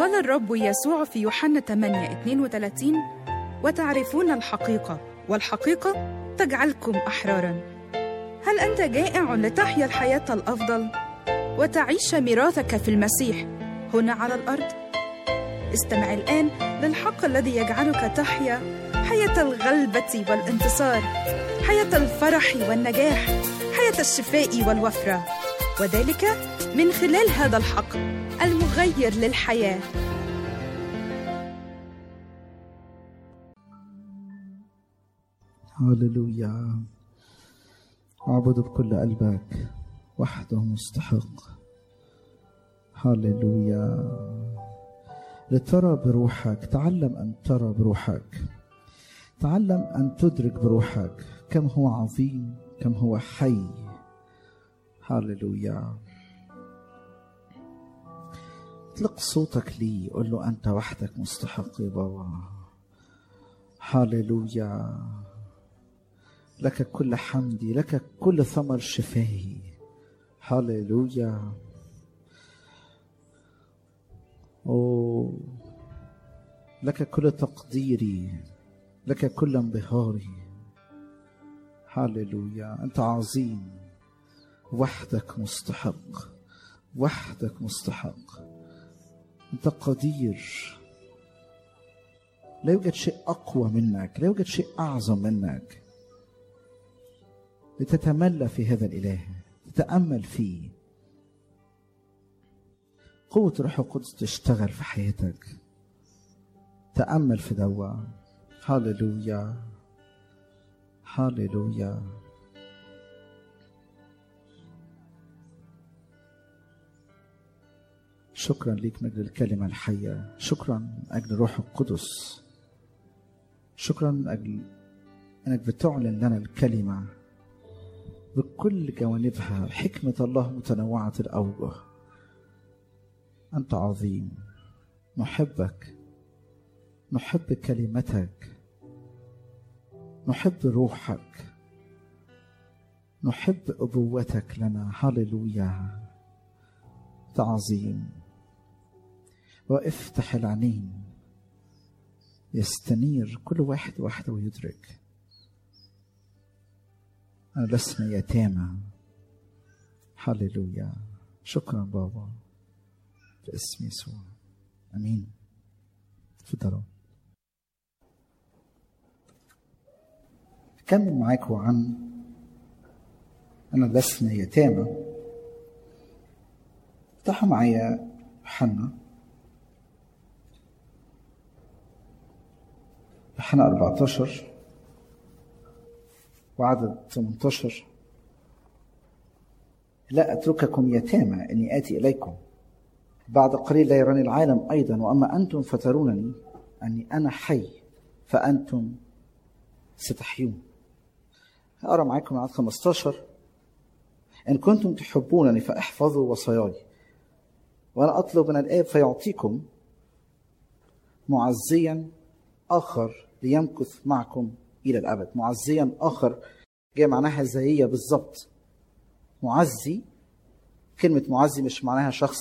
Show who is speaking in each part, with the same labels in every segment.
Speaker 1: قال الرب يسوع في يوحنا 8 32 وتعرفون الحقيقة والحقيقة تجعلكم أحرارا هل أنت جائع لتحيا الحياة الأفضل وتعيش ميراثك في المسيح هنا على الأرض؟ استمع الآن للحق الذي يجعلك تحيا حياة الغلبة والانتصار حياة الفرح والنجاح حياة الشفاء والوفرة وذلك من خلال هذا الحق المغير للحياه
Speaker 2: هللويا اعبد بكل قلبك وحده مستحق هللويا لترى بروحك تعلم ان ترى بروحك تعلم ان تدرك بروحك كم هو عظيم كم هو حي هللويا اطلق صوتك لي قل له انت وحدك مستحق يا بابا هللويا لك كل حمدي لك كل ثمر شفاهي هللويا أوه. لك كل تقديري لك كل انبهاري هللويا انت عظيم وحدك مستحق وحدك مستحق انت قدير لا يوجد شيء اقوى منك لا يوجد شيء اعظم منك لتتملى في هذا الاله تتامل فيه قوة الروح القدس تشتغل في حياتك تأمل في دوا هاللويا هاللويا شكرا ليك من أجل الكلمة الحية شكرا من أجل الروح القدس شكرا من أجل أنك بتعلن لنا الكلمة بكل جوانبها حكمة الله متنوعة الأوجه أنت عظيم نحبك نحب كلمتك نحب روحك نحب أبوتك لنا هللويا أنت عظيم وافتح العينين يستنير كل واحد وحده ويدرك أنا لسنا يتامى هللويا شكرا بابا باسم يسوع امين تفضلوا كمل معاكم عن انا لسنا يتامى افتحوا معايا يوحنا يوحنا 14 وعدد 18 لا اترككم يتامى اني اتي اليكم بعد قليل لا يراني العالم ايضا واما انتم فترونني اني انا حي فانتم ستحيون اقرا معاكم عدد 15 ان كنتم تحبونني فاحفظوا وصاياي وانا اطلب من الاب فيعطيكم معزيا اخر ليمكث معكم الى الابد معزيا اخر جاي معناها زييه بالظبط معزي كلمه معزي مش معناها شخص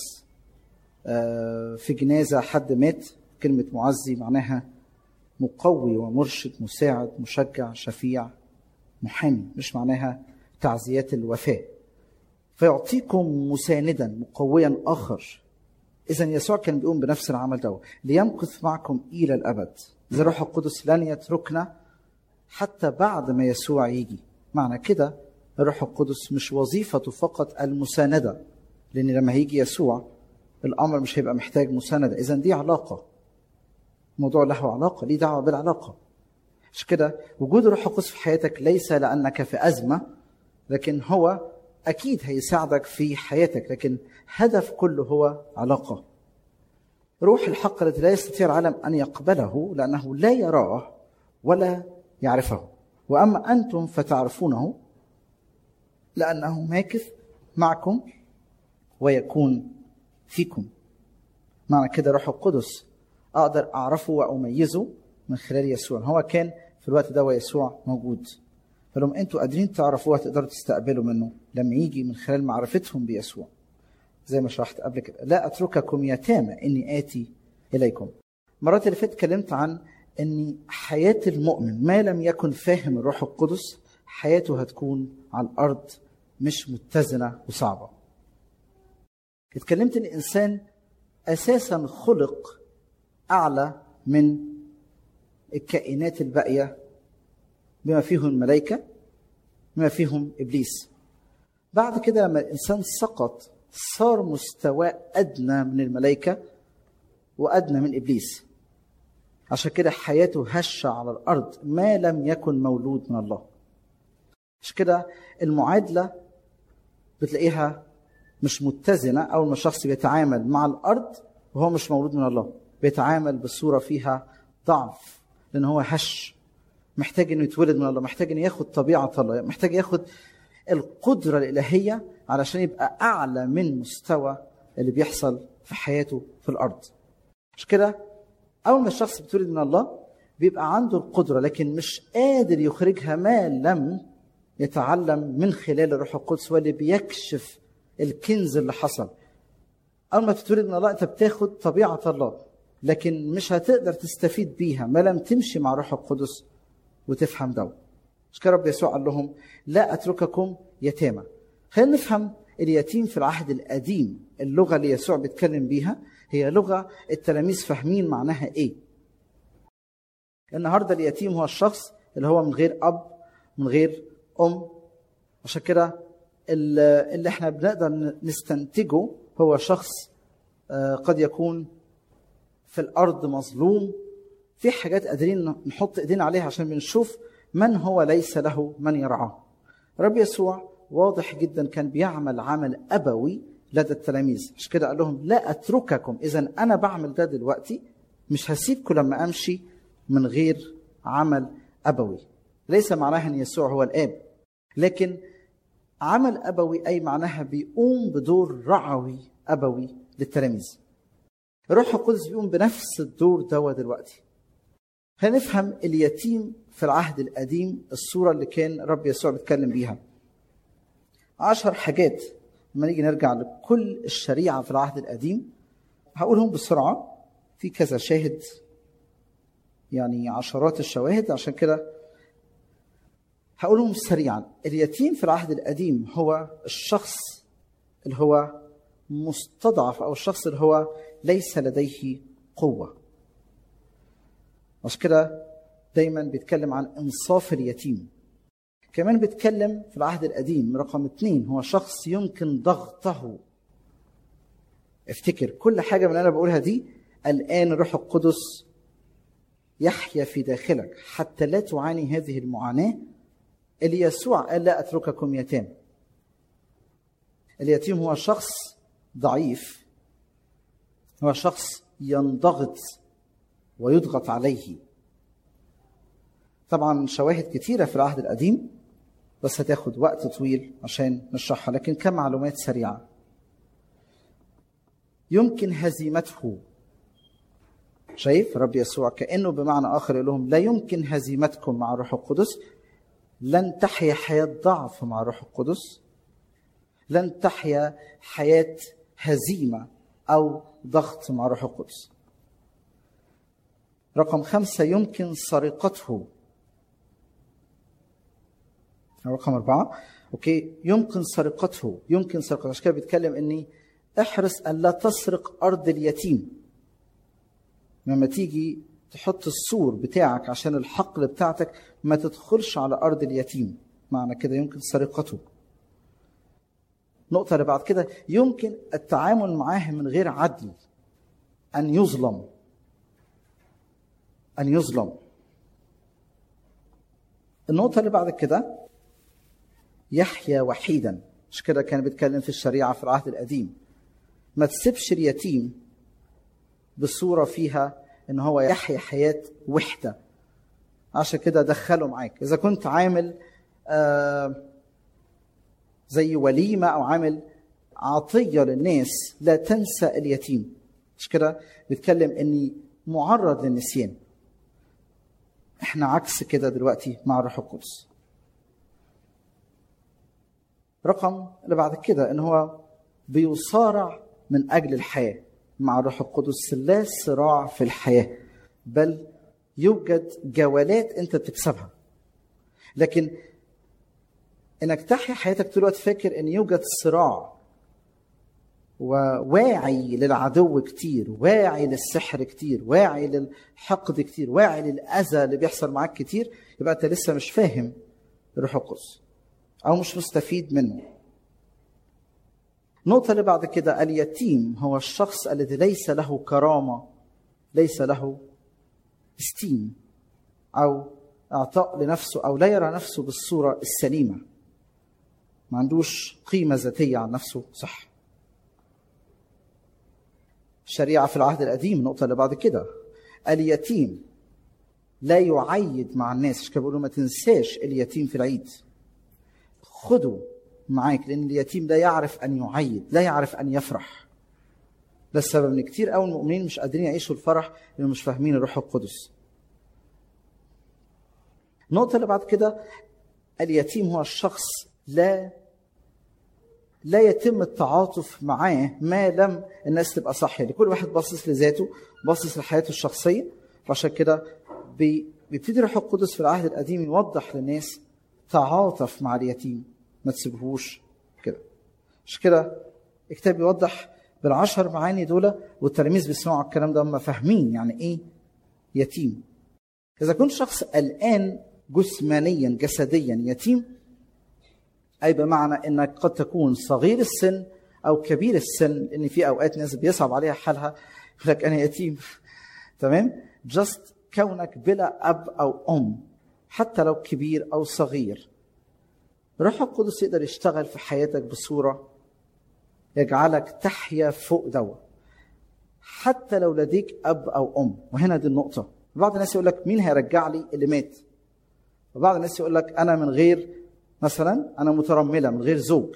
Speaker 2: في جنازة حد مات كلمة معزي معناها مقوي ومرشد مساعد مشجع شفيع محامي مش معناها تعزيات الوفاة فيعطيكم مساندا مقويا آخر إذا يسوع كان بيقوم بنفس العمل ده ليمكث معكم إلى الأبد إذا الروح القدس لن يتركنا حتى بعد ما يسوع يجي معنى كده الروح القدس مش وظيفته فقط المساندة لأن لما هيجي يسوع الامر مش هيبقى محتاج مسانده اذا دي علاقه موضوع له علاقه ليه دعوه بالعلاقه مش كده وجود الروح القدس في حياتك ليس لانك في ازمه لكن هو اكيد هيساعدك في حياتك لكن هدف كله هو علاقه روح الحق الذي لا يستطيع العالم ان يقبله لانه لا يراه ولا يعرفه واما انتم فتعرفونه لانه ماكث معكم ويكون فيكم معنى كده روح القدس اقدر اعرفه واميزه من خلال يسوع هو كان في الوقت ده ويسوع موجود فلما انتوا قادرين تعرفوها تقدروا تستقبلوا منه لما يجي من خلال معرفتهم بيسوع زي ما شرحت قبل كده لا اترككم يتامى اني اتي اليكم مرات اللي فاتت اتكلمت عن ان حياه المؤمن ما لم يكن فاهم الروح القدس حياته هتكون على الارض مش متزنه وصعبه اتكلمت ان الانسان اساسا خلق اعلى من الكائنات الباقيه بما فيهم الملائكه بما فيهم ابليس بعد كده لما الانسان سقط صار مستواه ادنى من الملائكه وادنى من ابليس عشان كده حياته هشه على الارض ما لم يكن مولود من الله عشان كده المعادله بتلاقيها مش متزنه اول ما الشخص بيتعامل مع الارض وهو مش مولود من الله بيتعامل بصوره فيها ضعف لان هو هش محتاج انه يتولد من الله محتاج انه ياخد طبيعه الله محتاج ياخد القدره الالهيه علشان يبقى اعلى من مستوى اللي بيحصل في حياته في الارض مش كده اول ما الشخص بيتولد من الله بيبقى عنده القدره لكن مش قادر يخرجها ما لم يتعلم من خلال الروح القدس واللي بيكشف الكنز اللي حصل اول ما تتولد من الله انت بتاخد طبيعه الله لكن مش هتقدر تستفيد بيها ما لم تمشي مع الروح القدس وتفهم ده مش كده رب يسوع قال لهم لا اترككم يتامى خلينا نفهم اليتيم في العهد القديم اللغه اللي يسوع بيتكلم بيها هي لغه التلاميذ فاهمين معناها ايه النهارده اليتيم هو الشخص اللي هو من غير اب من غير ام عشان كده اللي احنا بنقدر نستنتجه هو شخص قد يكون في الارض مظلوم في حاجات قادرين نحط ايدينا عليها عشان بنشوف من هو ليس له من يرعاه رب يسوع واضح جدا كان بيعمل عمل ابوي لدى التلاميذ عشان كده قال لهم لا اترككم اذا انا بعمل ده دلوقتي مش هسيبكم لما امشي من غير عمل ابوي ليس معناها ان يسوع هو الاب لكن عمل ابوي اي معناها بيقوم بدور رعوي ابوي للتلاميذ الروح القدس بيقوم بنفس الدور ده دلوقتي هنفهم اليتيم في العهد القديم الصورة اللي كان رب يسوع بيتكلم بيها عشر حاجات لما نيجي نرجع لكل الشريعة في العهد القديم هقولهم بسرعة في كذا شاهد يعني عشرات الشواهد عشان كده هقولهم سريعا اليتيم في العهد القديم هو الشخص اللي هو مستضعف او الشخص اللي هو ليس لديه قوه عشان كده دايما بيتكلم عن انصاف اليتيم كمان بيتكلم في العهد القديم رقم اثنين هو شخص يمكن ضغطه افتكر كل حاجه من اللي انا بقولها دي الان الروح القدس يحيا في داخلك حتى لا تعاني هذه المعاناه اللي يسوع قال لا اترككم يتام اليتيم هو شخص ضعيف هو شخص ينضغط ويضغط عليه طبعا شواهد كثيرة في العهد القديم بس هتاخد وقت طويل عشان نشرحها لكن كم معلومات سريعة يمكن هزيمته شايف رب يسوع كأنه بمعنى آخر يقول لهم لا يمكن هزيمتكم مع الروح القدس لن تحيا حياة ضعف مع الروح القدس لن تحيا حياة هزيمة أو ضغط مع الروح القدس رقم خمسة يمكن سرقته رقم أربعة أوكي يمكن سرقته يمكن سرقته عشان كده بيتكلم إني احرص ألا تسرق أرض اليتيم لما تيجي تحط السور بتاعك عشان الحقل بتاعتك ما تدخلش على أرض اليتيم معنى كده يمكن سرقته النقطة اللي بعد كده يمكن التعامل معاه من غير عدل أن يظلم أن يظلم النقطة اللي بعد كده يحيا وحيدا مش كده كان بيتكلم في الشريعة في العهد القديم ما تسيبش اليتيم بصورة فيها ان هو يحيا حياة وحدة عشان كده دخله معاك اذا كنت عامل آه زي وليمة او عامل عطية للناس لا تنسى اليتيم مش كده بيتكلم اني معرض للنسيان احنا عكس كده دلوقتي مع الروح القدس رقم اللي بعد كده ان هو بيصارع من اجل الحياه مع الروح القدس لا صراع في الحياه بل يوجد جولات انت بتكسبها لكن انك تحيا حياتك طول الوقت فاكر ان يوجد صراع وواعي للعدو كتير واعي للسحر كتير واعي للحقد كتير واعي للاذى اللي بيحصل معاك كتير يبقى انت لسه مش فاهم الروح القدس او مش مستفيد منه النقطة اللي بعد كده اليتيم هو الشخص الذي ليس له كرامة ليس له استيم أو إعطاء لنفسه أو لا يرى نفسه بالصورة السليمة ما عندوش قيمة ذاتية عن نفسه صح الشريعة في العهد القديم النقطة اللي بعد كده اليتيم لا يعيد مع الناس عشان كده بيقولوا ما تنساش اليتيم في العيد خده معاك لان اليتيم لا يعرف ان يعيد لا يعرف ان يفرح ده السبب ان كتير قوي المؤمنين مش قادرين يعيشوا الفرح لانهم مش فاهمين الروح القدس النقطة اللي بعد كده اليتيم هو الشخص لا لا يتم التعاطف معاه ما لم الناس تبقى صاحية كل واحد باصص لذاته باصص لحياته الشخصية فعشان كده بيبتدي الروح القدس في العهد القديم يوضح للناس تعاطف مع اليتيم ما تسيبهوش كده مش كده الكتاب بيوضح بالعشر معاني دول والتلاميذ بيسمعوا الكلام ده هم فاهمين يعني ايه يتيم اذا كنت شخص قلقان جسمانيا جسديا يتيم اي بمعنى انك قد تكون صغير السن او كبير السن لان في اوقات ناس بيصعب عليها حالها يقول لك انا يتيم تمام جاست كونك بلا اب او ام حتى لو كبير او صغير الروح القدس يقدر يشتغل في حياتك بصوره يجعلك تحيا فوق دوا حتى لو لديك اب او ام وهنا دي النقطه بعض الناس يقول لك مين هيرجع لي اللي مات وبعض الناس يقول لك انا من غير مثلا انا مترمله من غير زوج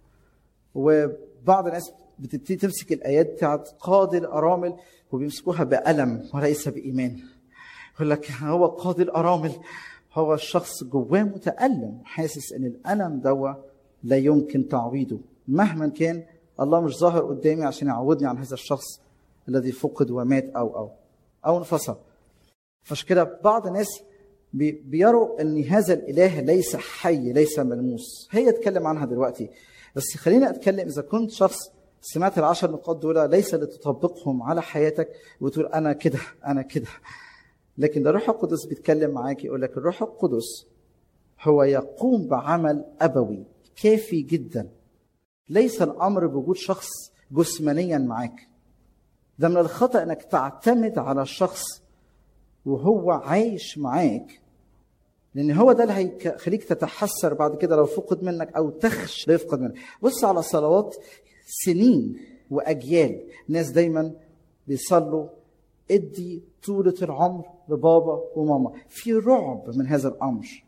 Speaker 2: وبعض الناس بتبتدي تمسك الايات بتاعت قاضي الارامل وبيمسكوها بألم وليس بإيمان يقول لك هو قاضي الأرامل هو الشخص جواه متألم وحاسس ان الألم دوا لا يمكن تعويضه مهما كان الله مش ظاهر قدامي عشان يعوضني عن هذا الشخص الذي فقد ومات او او او انفصل فعشان كده بعض الناس بيروا ان هذا الاله ليس حي ليس ملموس هي اتكلم عنها دلوقتي بس خليني اتكلم اذا كنت شخص سمعت العشر نقاط دول ليس لتطبقهم على حياتك وتقول انا كده انا كده لكن ده الروح القدس بيتكلم معاك يقول لك الروح القدس هو يقوم بعمل ابوي كافي جدا ليس الامر بوجود شخص جسمانيا معاك ده من الخطا انك تعتمد على الشخص وهو عايش معاك لان هو ده اللي هيخليك تتحسر بعد كده لو فقد منك او تخش لا يفقد منك بص على صلوات سنين واجيال ناس دايما بيصلوا ادي طولة العمر لبابا وماما في رعب من هذا الامر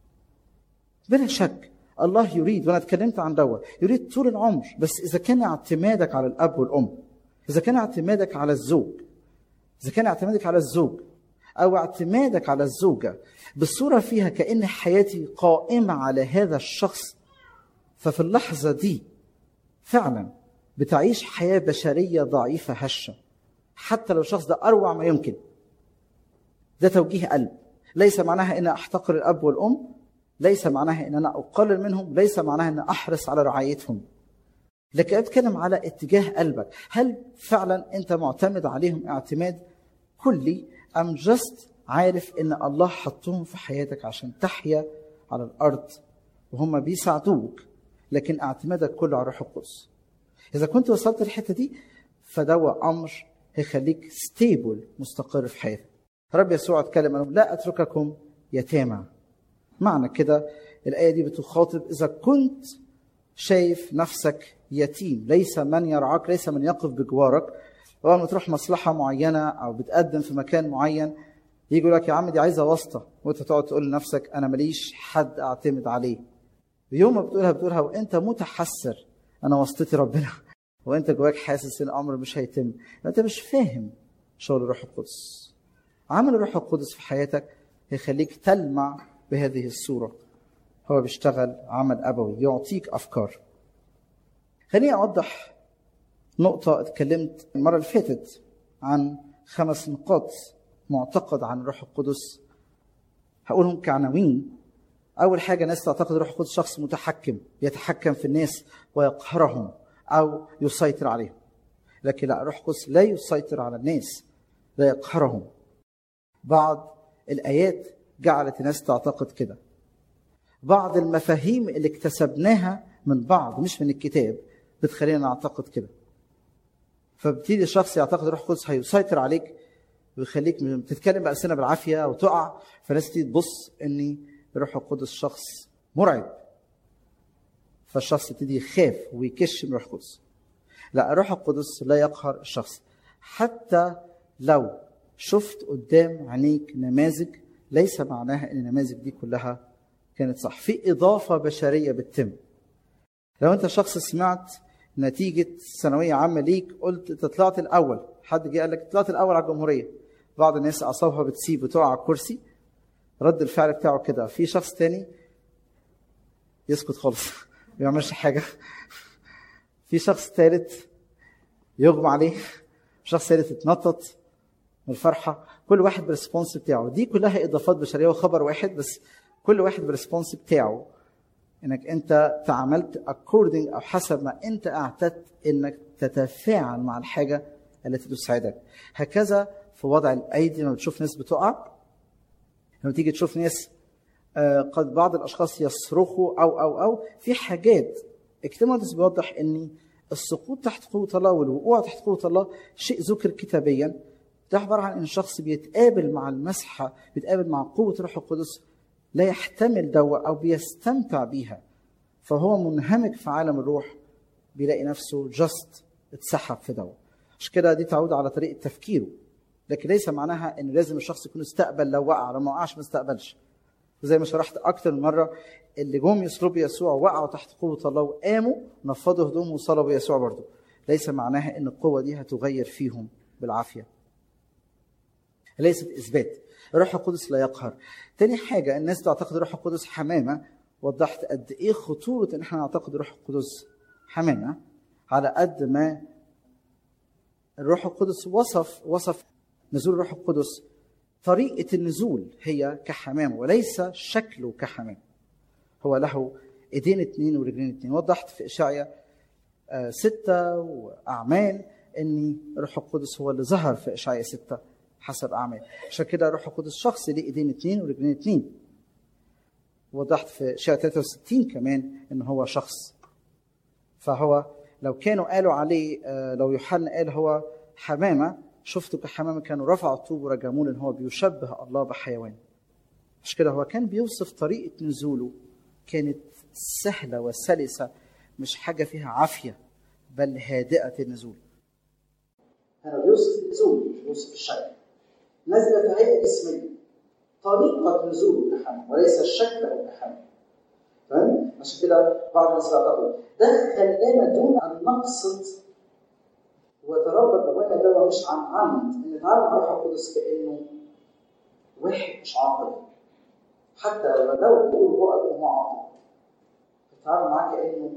Speaker 2: بلا شك الله يريد وانا اتكلمت عن دوا يريد طول العمر بس اذا كان اعتمادك على الاب والام اذا كان اعتمادك على الزوج اذا كان اعتمادك على الزوج او اعتمادك على الزوجه بالصوره فيها كان حياتي قائمه على هذا الشخص ففي اللحظه دي فعلا بتعيش حياه بشريه ضعيفه هشه حتى لو الشخص ده اروع ما يمكن ده توجيه قلب ليس معناها ان احتقر الاب والام ليس معناها ان انا اقلل منهم ليس معناها ان احرص على رعايتهم لكن اتكلم على اتجاه قلبك هل فعلا انت معتمد عليهم اعتماد كلي ام جست عارف ان الله حطهم في حياتك عشان تحيا على الارض وهم بيساعدوك لكن اعتمادك كله على الروح القدس اذا كنت وصلت الحته دي فدوا امر هيخليك ستيبل مستقر في حياتك رب يسوع اتكلم عنهم لا اترككم يتامى معنى كده الآية دي بتخاطب إذا كنت شايف نفسك يتيم ليس من يرعاك ليس من يقف بجوارك أول ما تروح مصلحة معينة أو بتقدم في مكان معين يجي لك يا عم دي عايزة واسطة وأنت تقعد تقول لنفسك أنا ماليش حد أعتمد عليه يوم ما بتقولها بتقولها وأنت متحسر أنا واسطتي ربنا وأنت جواك حاسس إن الأمر مش هيتم أنت مش فاهم شغل الروح القدس عمل الروح القدس في حياتك هيخليك تلمع بهذه الصورة هو بيشتغل عمل أبوي يعطيك أفكار خليني أوضح نقطة اتكلمت المرة اللي فاتت عن خمس نقاط معتقد عن الروح القدس هقولهم كعناوين أول حاجة ناس تعتقد الروح القدس شخص متحكم يتحكم في الناس ويقهرهم أو يسيطر عليهم لكن لا الروح القدس لا يسيطر على الناس لا يقهرهم بعض الآيات جعلت الناس تعتقد كده بعض المفاهيم اللي اكتسبناها من بعض مش من الكتاب بتخلينا نعتقد كده فبتيجي الشخص يعتقد الروح القدس هيسيطر عليك ويخليك تتكلم بألسنة بالعافية وتقع فالناس تيجي تبص ان الروح القدس شخص مرعب فالشخص يبتدي يخاف ويكش من الروح القدس لا الروح القدس لا يقهر الشخص حتى لو شفت قدام عينيك نماذج ليس معناها ان النماذج دي كلها كانت صح في اضافه بشريه بتتم لو انت شخص سمعت نتيجه ثانويه عامه ليك قلت انت طلعت الاول حد جه قال لك طلعت الاول على الجمهوريه بعض الناس اعصابها بتسيب وتقع على الكرسي رد الفعل بتاعه كده في شخص تاني يسكت خالص ما بيعملش حاجه في شخص ثالث يغمى عليه شخص ثالث يتنطط من الفرحه كل واحد بالريسبونس بتاعه دي كلها اضافات بشريه وخبر واحد بس كل واحد بالريسبونس بتاعه انك انت تعاملت according او حسب ما انت اعتدت انك تتفاعل مع الحاجه التي تسعدك هكذا في وضع الايدي لما بتشوف ناس بتقع لما تيجي تشوف ناس قد بعض الاشخاص يصرخوا او او او في حاجات اكتمادس بيوضح ان السقوط تحت قوه الله والوقوع تحت قوه الله شيء ذكر كتابيا ده عباره عن ان الشخص بيتقابل مع المسحه بيتقابل مع قوه الروح القدس لا يحتمل دوا او بيستمتع بيها فهو منهمك في عالم الروح بيلاقي نفسه جاست اتسحب في دوا عشان كده دي تعود على طريقه تفكيره لكن ليس معناها ان لازم الشخص يكون استقبل لو وقع لو ما وقعش ما استقبلش زي ما شرحت اكتر من مره اللي جم يصلبوا يسوع وقعوا تحت قوه الله وقاموا نفضوا هدومهم وصلبوا يسوع برضه ليس معناها ان القوه دي هتغير فيهم بالعافيه ليست اثبات الروح القدس لا يقهر تاني حاجه الناس تعتقد الروح القدس حمامه وضحت قد ايه خطوره ان احنا نعتقد الروح القدس حمامه على قد ما الروح القدس وصف وصف نزول الروح القدس طريقة النزول هي كحمام وليس شكله كحمام هو له ايدين اتنين ورجلين اتنين وضحت في اشعيا ستة واعمال ان الروح القدس هو اللي ظهر في اشعيا ستة حسب اعمال عشان كده الروح القدس شخص ليه ايدين اتنين ورجلين اتنين وضحت في اشعيا 63 كمان ان هو شخص فهو لو كانوا قالوا عليه لو يوحنا قال هو حمامه شفته كحمامه كانوا رفعوا الطوب ورجموه لان هو بيشبه الله بحيوان مش كده هو كان بيوصف طريقه نزوله كانت سهله وسلسه مش حاجه فيها عافيه بل هادئه النزول
Speaker 3: هنا بيوصف النزول مش بيوصف الشكل نزل في هيئه جسميه طريقه نزوله كحمام وليس الشكل كحمام فاهم؟ عشان كده بعض الناس بيعتقدوا ده خلانا دون ان نقصد وتربى جوانا ده مش عن عمد ان نتعامل مع الروح القدس كانه واحد مش عاقل حتى لو تقول هو ابن هو عاقل تتعامل معاه كانه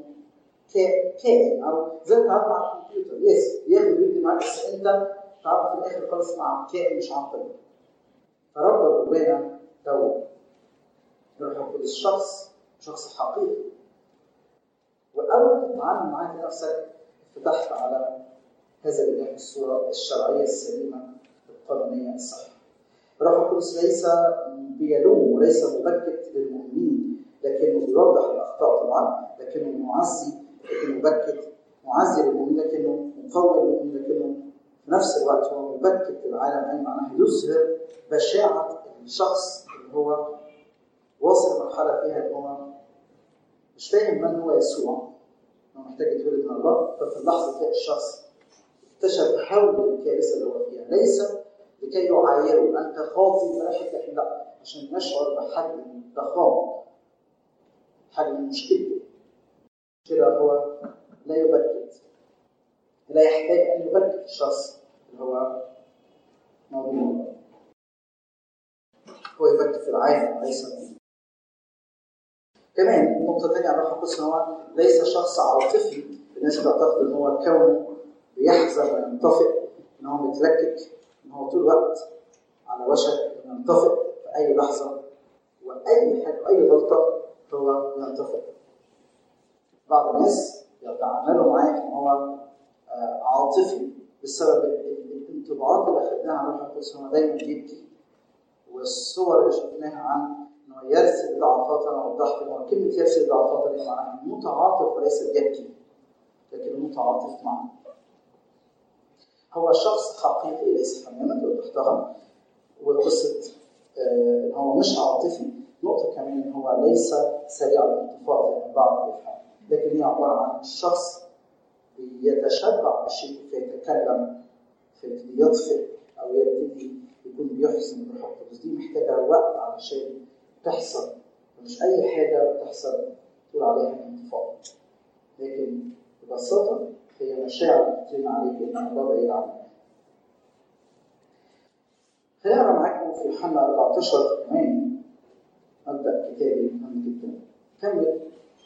Speaker 3: كائن او زي ما تتعامل مع الكمبيوتر يس بياخد ويدي معاك بس انت تتعامل في الاخر خالص مع كائن مش عاقل فربى جوانا ده الروح القدس شخص شخص حقيقي واول ما تتعامل معاه نفسك فتحت على هذا الاله الصوره الشرعيه السليمه القانونيه الصحيحه. الروح القدس ليس بيلوم وليس مبكت للمؤمنين لكنه بيوضح الاخطاء طبعا لكنه معزي لكنه مبكت معزي للمؤمنين لكنه مقوي للمؤمنين لكنه في نفس الوقت هو مبكت للعالم اي معناه يظهر بشاعه الشخص اللي هو واصل مرحله فيها ان هو مش فاهم من هو يسوع هو محتاج يتولد من الله ففي اللحظه تلاقي الشخص اكتشف حول الكارثه اللي هو فيها ليس لكي يعايره انت خاطي رايح لكن لا عشان نشعر بحجم ضخامه حجم المشكله كده هو لا يبكت لا يحتاج ان يبكت الشخص اللي هو موجود هو يبكت في العالم ليس كمان نقطه ثانيه عن الروح القدس ان هو ليس شخص عاطفي الناس بتعتقد ان هو كونه بيحزن وينطفئ ان هو متلكك ان هو طول الوقت على وشك انه ينطفئ في اي لحظه واي حاجه اي غلطه هو ينطفئ بعض الناس يتعاملوا معاه ان هو آه، عاطفي بسبب ال- ال- الانطباعات اللي اخذناها عن روح القدس هو دايما بيبكي والصور اللي شفناها عن انه يرسل ضعفاتنا وضحكنا وكلمه يرسل ضعفاتنا دي معناها متعاطف وليس يبكي لكن متعاطف معنا هو شخص حقيقي ليس فنانا وتحتها وقصه آه، ان هو مش عاطفي نقطه كمان ان هو ليس سريع الانتفاض زي ما البعض بيفهم لكن هي عباره عن شخص يتشبع بالشيء فيتكلم فيبتدي يطفئ او يبتدي يكون بيحزن الروح القدس دي محتاجه وقت علشان تحصل مش اي حاجه بتحصل تقول عليها انتفاضه لكن ببساطه هي مشاعر بتتم عليك ان الله بعيد عنك خلينا اقرا معاكم في يوحنا 14 كمان ابدا كتابي مهم جدا كمل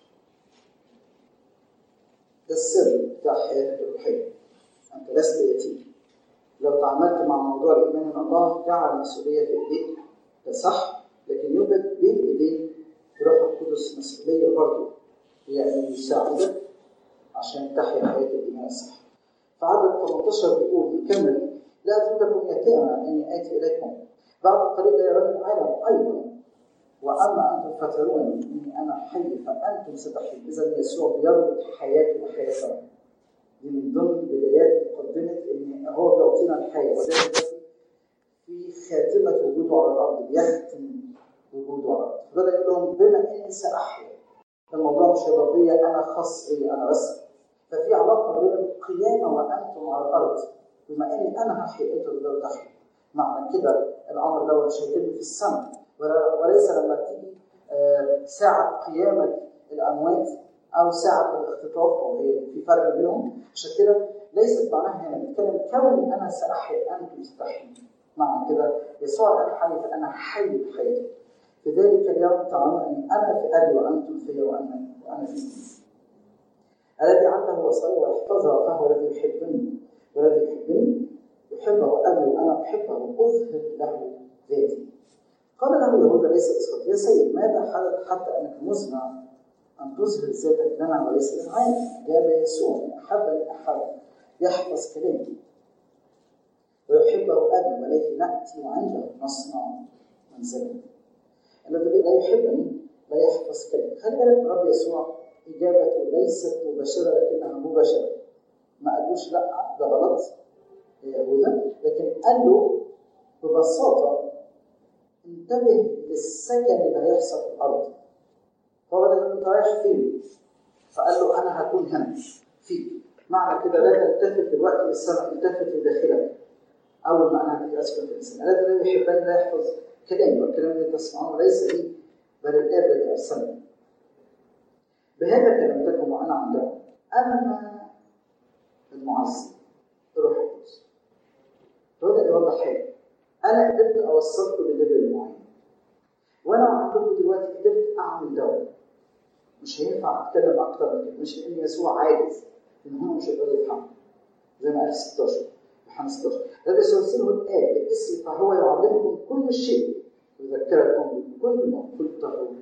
Speaker 3: ده السر بتاع حياتك الروحيه انت لست يتيم لو تعاملت مع موضوع الايمان ان الله جعل المسؤوليه في ايديك ده صح لكن يوجد بين ايديك روح القدس مسؤوليه برضه هي ان يساعدك عشان تحيا حياه الايمان الصح فعدد 18 بيقول يكمل لا اترككم يتامى اني اتي اليكم بعد الطريق لا يراني العالم ايضا واما انتم فتروني اني انا حي فانتم ستحيون اذا يسوع بيربط حياته وحياتنا دي من ضمن بدايات مقدمه ان هو بيعطينا الحياه وده دلوقتي في خاتمه وجوده على الارض بيختم وجوده على الارض فبدا يقول لهم بما اني ساحيا الموضوع مش هيبقى بيا انا خاص بيا انا بس ففي علاقه بين القيامه وانتم على الارض بما اني انا هحيي انتم تقدروا تحيوا معنى كده الامر ده مش هيتم في السماء ولا- وليس لما تيجي آه، ساعه قيامه الاموات او ساعه الاختطاف او هي في فرق بينهم عشان كده ليست معناها هنا بنتكلم كوني انا ساحيا انتم ستحيون معنى كده يسوع الان حي فانا حي بحياتي في ذلك اليوم تعلمون اني انا في ابي وانتم في وانا وانا فيكم الذي عنده وصايا ويحفظها فهو الذي يحبني والذي يحبني يحبه ابي وانا احبه اظهر له ذاتي قال له يهوذا ليس اسقط يا سيد ماذا حدث حتى انك مزمع ان تظهر ذاتك لنا وليس للعالم جاب يسوع إن احبني احد يحفظ كلامي ويحبه ابي واليه ناتي وعنده نصنع منزلا الذي لا يحبني لا يحفظ كلامي خلي بالك من الرب يسوع اجابته ليست مباشره لكنها مباشره ما قالوش لا ده غلط يا يهوذا لكن قال له ببساطه انتبه للسكن اللي هيحصل في الارض هو بدأ يقول انت رايح فين؟ فقال له انا هكون هنا فيك معنى كده لا تلتفت دلوقتي للسماء التفت لداخلك اول ما انا هتيجي اسكن في الانسان الذي لا يحبني لا يحفظ كلامي والكلام الذي تسمعونه ليس لي بل الاب الذي ارسلني بهذا كلمتكم وانا عندكم اما المعزي الروح القدس فبدا يوضح حاجه انا قدرت اوصلكم لليفل معين وانا عندكم دلوقتي قدرت اعمل ده مش هينفع اتكلم اكتر من كده مش لان يسوع عاجز ان هم مش هيقدروا يفهموا زي ما قال 16 يوحنا 16 الذي سيرسله الاب باسمي فهو يعلمكم كل شيء ويذكركم بكل ما قلته لكم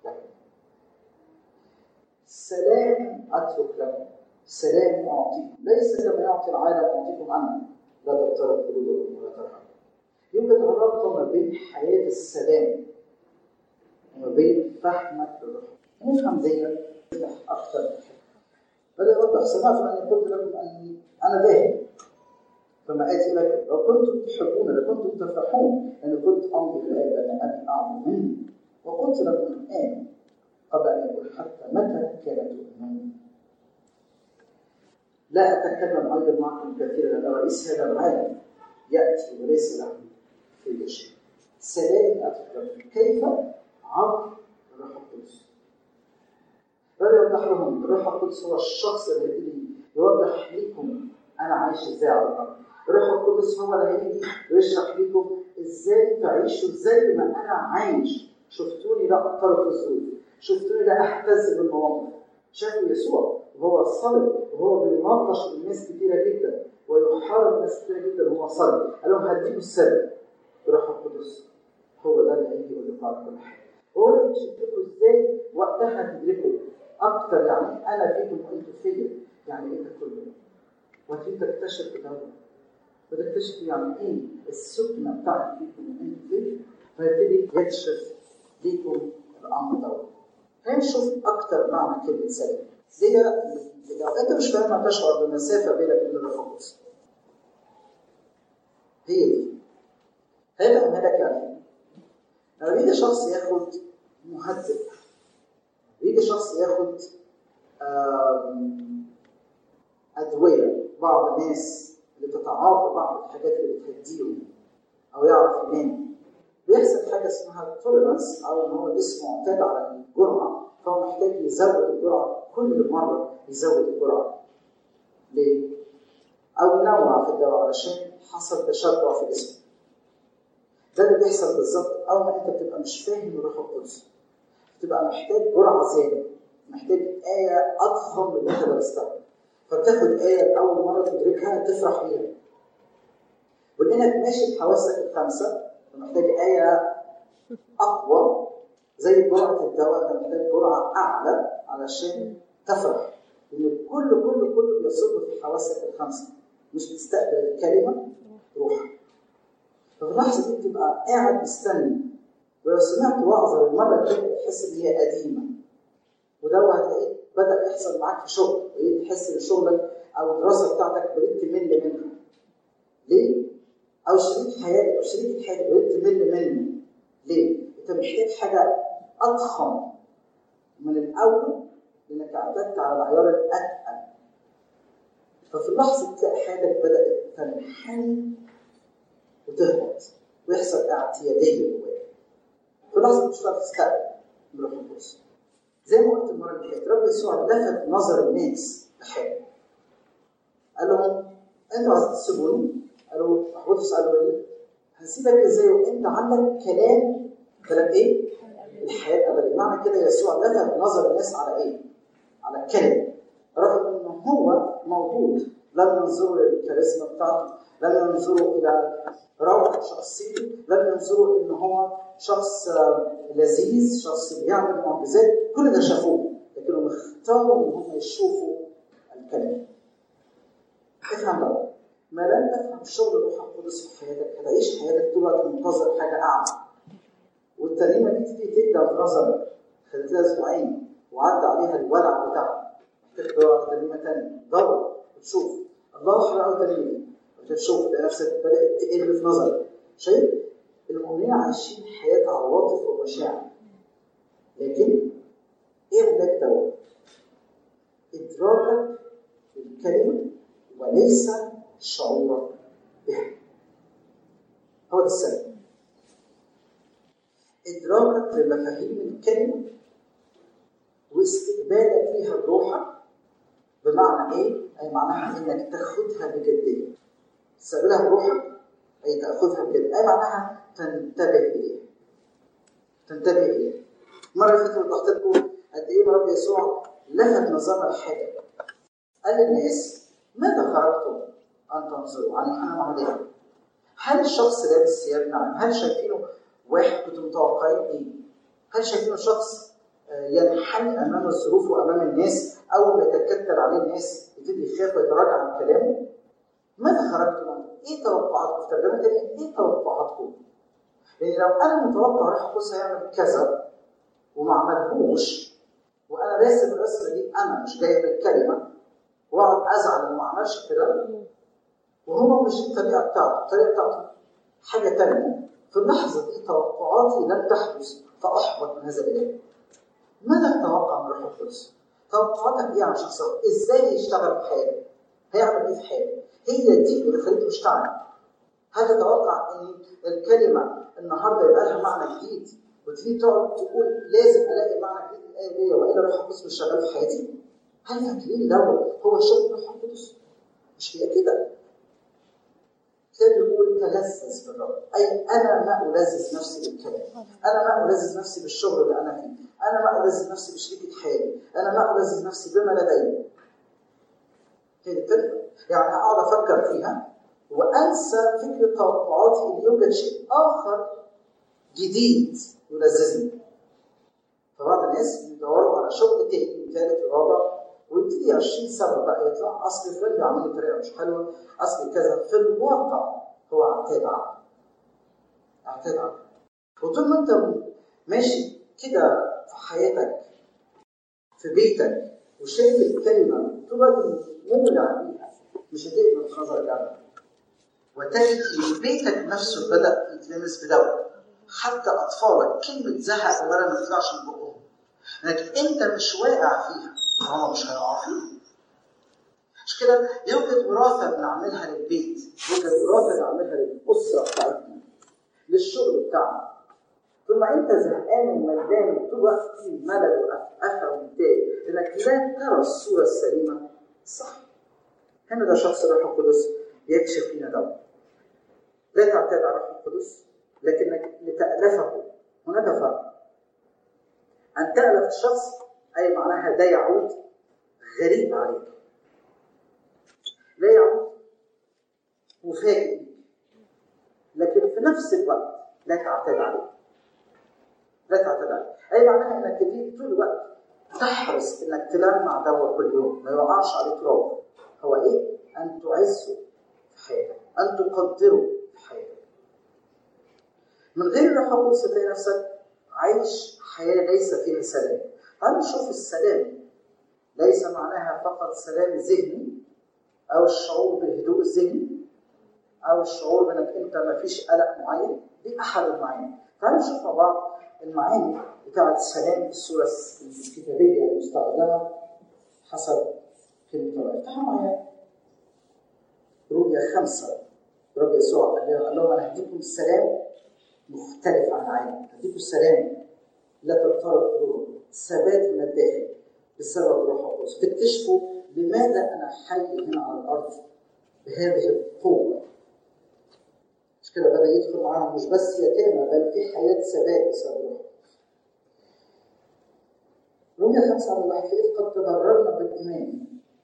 Speaker 3: سلام اترك لكم سلام اعطيكم ليس كما يعطي العالم اعطيكم انا لا تضطرب قلوبكم ولا ترحموا يوجد علاقه ما بين حياه السلام وما بين فهمك للروح نفهم دي اكثر بدا يوضح سمعت اني قلت لكم اني انا ذاهب فما اتي لكم لو كنتم تحبون لكنتم تفرحون لان كنت امضي الى الاب لان ابي اعظم مني وقلت لكم الان قبل ان يقول حتى متى كانت تؤمنون لا اتكلم ايضا معكم كثيرا لان رئيس هذا العالم ياتي وليس له في شيء سلام اترك كيف عبر الروح القدس بدا يوضح لهم الروح القدس هو الشخص الذي يوضح لكم انا عايش ازاي على الارض الروح القدس هو اللي هيجي ويشرح لكم ازاي تعيشوا زي ما انا عايش شفتوني لا اضطرب الظروف شفتوني لا احتز بالمواقف شافوا يسوع وهو صلب وهو بيناقش الناس كتيره جدا ويحارب ناس كتيره جدا وهو صلي قال لهم هديكوا السر بروح القدس هو ده اللي هيجي يقول لكم على كل حاجه هو اللي يكشف ازاي وقتها تدركوا اكتر يعني انا فيكم وانتم فيا يعني ايه ده كله وهتبتدي تكتشف ده وتكتشف يعني ايه السكنه بتاعتك فيكم وانتم فيا فيبتدي يكشف ليكم الامر ده هنشوف اكتر معنى كلمه سلام دي لو انت مش فاهم تشعر بمسافه بينك وبين الروح القدس هي دي هيفهم هدك يعني لو يجي شخص ياخد مهدئ يجي شخص ياخد أدوية بعض الناس اللي بتتعاطى بعض الحاجات اللي بتهديهم أو يعرف ينام بيحصل حاجة اسمها توليرانس أو إن هو جسمه معتاد على الجرعة فهو محتاج يزود الجرعة كل مرة يزود الجرعة ليه؟ أو ينوع في الدواء علشان حصل تشبع في جسمه ده اللي بيحصل بالظبط أول ما أنت بتبقى مش فاهم الروح القدس بتبقى محتاج جرعة زيادة محتاج آية أضخم من اللي أنت درستها فبتاخد آية لأول مرة تدركها تفرح بيها ولأنك ماشي بحواسك الخمسة فمحتاج آية أقوى زي جرعة الدواء أنت محتاج جرعة أعلى علشان تفرح لأن كل كل كله بيصب في حواسك الخمسة مش بتستقبل الكلمة روحك ففي اللحظة دي بتبقى قاعد مستني ولو سمعت وعظة للمرة الجاية تحس إن هي قديمة وده هتلاقيه بدأ يحصل معاك في شغل بدأت تحس إن شغلك أو الدراسة بتاعتك بدأت تمل منها ليه؟ أو شريك حياتك أو شريكة حياتك بدأت تمل منه ليه؟ أنت محتاج حاجة أضخم من الأول لأنك اعتدت على العيار الأتقل ففي اللحظة تلاقي حياتك بدأت تنحني وتهبط ويحصل اعتيادية جواك في لحظة مش هتعرف تستقبل من روح القدس زي ما قلت المرة اللي فاتت رب يسوع لفت نظر الناس لحاجة قال لهم انتوا عايزين تسيبوني؟ قالوا بطرس قال له ايه؟ هسيبك ازاي وانت عندك كلام كلام ايه؟ الحياة الأبدية معنى كده يسوع لفت نظر الناس على ايه؟ على الكلمة رغم ان هو موجود لم ينظروا للكاريزما بتاعته لم ينظروا الى روعه شخصيته لم ينظروا ان هو شخص لذيذ شخص بيعمل معجزات كل ده شافوه لكنهم اختاروا ان هم يشوفوا الكلمه افهم بقى ما لم تفهم شغل الروح القدس في حياتك هتعيش حياتك طول الوقت منتظر حاجه اعلى والترنيمه دي تيجي تبدا في نظرك خدت لها اسبوعين وعدى عليها الولع بتاعها محتاج تدور على ترنيمه ثانيه دور وتشوف الله حلقه ترنيمه وتشوف نفسك بدات تقل في نظرك شايف المؤمنين عايشين حياه عواطف ومشاعر لكن ايه علاج دوت؟ ادراكك للكلمه وليس شعورك بها هو ده السبب ادراكك لمفاهيم الكلمه واستقبالك ليها بروحك بمعنى ايه؟ اي معناها انك تاخدها بجديه تستقبلها بروحك اي تاخذها بجد اي معناها تنتبه اليها تنتبه اليها المره اللي فاتت وضحت لكم قد ايه رب يسوع لفت نظرنا لحاجه قال للناس ماذا خرجتم ان تنظروا عن يوحنا المعمدان هل الشخص لابس ثياب نعم هل شايفينه واحد كنتم متوقعين ايه هل شايفينه شخص ينحني امام الظروف وامام الناس اول ما يتكتل عليه الناس يبتدي يخاف ويتراجع عن كلامه ماذا خرجتم عنه؟ ايه توقعاتكم؟ في ترجمه ثانيه ايه توقعاتكم؟ لان لو انا متوقع روح القدس هيعمل كذا وما عملهوش وانا راسم الرسمه دي انا مش جايب الكلمه واقعد ازعل انه ما عملش كده وهو مش دي الطريقه بتاعته، الطريقه بتاعته حاجه ثانيه في اللحظه دي توقعاتي لن تحدث فاحبط من هذا الاله. ماذا تتوقع من روح القدس؟ توقعاتك ايه عن شخص ازاي يشتغل في حياتك؟ هيعمل ايه في حياتك؟ هي دي اللي خليته يشتغل. هل تتوقع ان الكلمه النهارده يبقى لها معنى جديد وتيجي تقعد تقول لازم الاقي معنى جديد الايه دي والا روح القدس مش شغال في حياتي؟ هل فاكرين دوت هو شغل روح القدس؟ مش هي كده. كان بيقول تلذذ بالرب اي انا ما الذذ نفسي بالكلام انا ما الذذ نفسي بالشغل اللي انا فيه انا ما الذذ نفسي بشريكه حياتي انا ما الذذ نفسي بما لدي هي دي الفكره يعني اقعد افكر فيها وانسى فكره توقعاتي ان يوجد شيء اخر جديد يلذذني فبعض الناس بيدوروا على شغل تاني ثالث ورابع ويبتدي 20 سبب بقى يطلع اصل فلان بيعمل بطريقه مش حلوه اصل كذا في الواقع هو اعتاد عقل اعتاد عقل وطول ما انت ماشي كده في حياتك في بيتك وشايف الكلمه طول ما مولع بيها مش هتقبل في نظر الابد وتجد ان بيتك نفسه بدا يتلمس بدواء حتى اطفالك كلمه زهق اولا ما تطلعش من بقهم لكن انت مش واقع فيها فهم مش هيقعوا فيها مش كده يوجد وراثه بنعملها للبيت يوجد وراثه بنعملها للاسره بتاعتنا للشغل بتاعنا طول ما انت زهقان وملان طول الوقت في ملل وقفقفه ومتضايق لانك لا ترى الصوره السليمه صح هنا ده شخص الروح القدس يكشف فينا ده لا تعتاد على الروح القدس لكنك لتألفه هناك فرق أن تألف الشخص أي معناها ده يعود غريب عليك لا يعود مفاجئ لكن في نفس الوقت لا تعتاد عليه لا تعتاد عليه أي معناها أنك تجيب طول الوقت تحرص أنك تلمع دوا كل يوم ما يوقعش عليه تراب هو إيه؟ أن تعزه في حياتك أن تقدره في حياتك من غير الروح القدس تلاقي نفسك عايش حياة ليس فيها سلام تعالوا نشوف السلام ليس معناها فقط سلام ذهني أو الشعور بالهدوء الذهني أو الشعور بأنك أنت ما فيش قلق معين دي أحد المعاني تعالوا نشوف مع بعض المعاني بتاعة السلام في الصورة الكتابية المستخدمة حسب كلمة الله افتحوا معايا رؤيا خمسة رب يسوع قال لهم أنا هديكم السلام مختلف عن العالم هديكم السلام لا تضطرب قلوبكم ثبات من الداخل بسبب الروح القدس تكتشفوا لماذا انا حي هنا على الارض بهذه القوه مش كده بدا يدخل معاهم مش بس يتامى بل في حياه ثبات بسبب الروح رمية خمسة على واحد فإذ قد تبررنا بالإيمان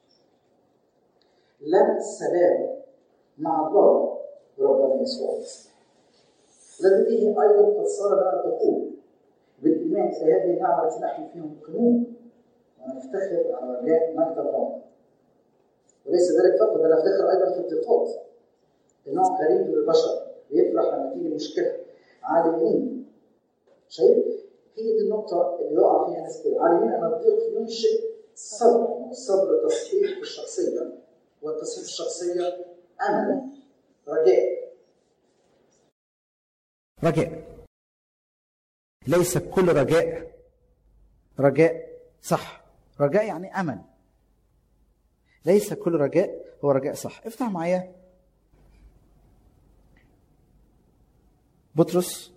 Speaker 3: لنا السلام مع الله وربنا يسوع المسيح الذي به ايضا قد صار لنا الدخول بالايمان الى هذه النعمه التي نحن فيها مقيمون ونفتخر على رجاء مجد الله وليس ذلك فقط بل نفتخر ايضا في الضيقات لنوع غريب للبشر بيفرح لما تيجي مشكله عالمين شايف هي دي النقطة اللي يقع فيها ناس كتير عالمين أن الضيق ينشئ صبر الصبر تصحيح في الشخصية والتصحيح في الشخصية أمل رجاء
Speaker 2: رجاء ليس كل رجاء رجاء صح رجاء يعني امل ليس كل رجاء هو رجاء صح افتح معايا بطرس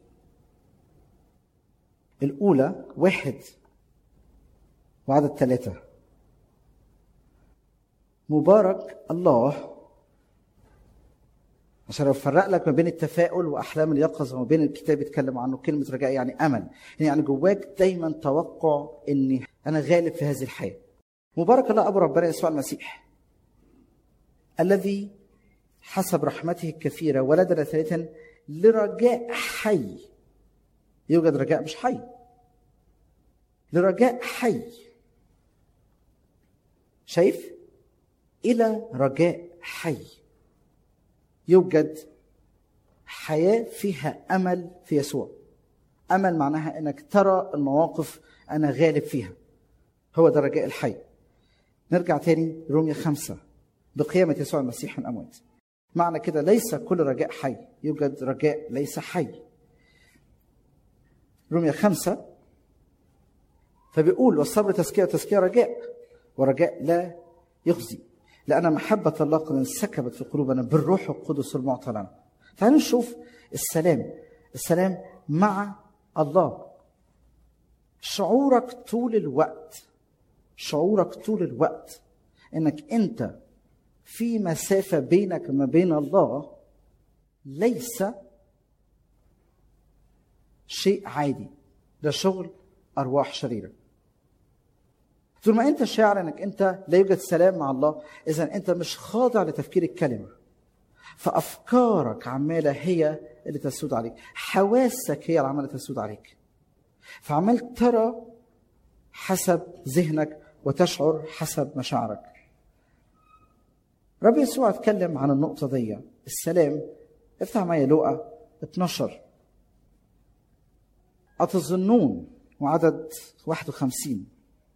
Speaker 2: الأولى واحد وعدد ثلاثة مبارك الله عشان افرق لك ما بين التفاؤل واحلام اليقظه وما بين الكتاب يتكلم عنه كلمه رجاء يعني امل يعني جواك دايما توقع اني انا غالب في هذه الحياه مبارك الله ابو ربنا يسوع المسيح الذي حسب رحمته الكثيره ولدنا ثالثا لرجاء حي يوجد رجاء مش حي لرجاء حي شايف الى رجاء حي يوجد حياه فيها امل في يسوع امل معناها انك ترى المواقف انا غالب فيها هو ده الرجاء الحي نرجع تاني رومية خمسة بقيامة يسوع المسيح من الأموات معنى كده ليس كل رجاء حي يوجد رجاء ليس حي رومية خمسة فبيقول والصبر تزكية وتزكية رجاء ورجاء لا يخزي لأن محبة الله قد انسكبت في قلوبنا بالروح القدس المعطى لنا تعالوا نشوف السلام السلام مع الله شعورك طول الوقت شعورك طول الوقت انك انت في مسافة بينك وما بين الله ليس شيء عادي ده شغل أرواح شريرة طول ما انت شاعر انك انت لا يوجد سلام مع الله اذا انت مش خاضع لتفكير الكلمه فافكارك عماله هي اللي تسود عليك حواسك هي اللي عماله تسود عليك فعمال ترى حسب ذهنك وتشعر حسب مشاعرك رب يسوع اتكلم عن النقطة دي السلام افتح معايا لوقا 12 أتظنون وعدد 51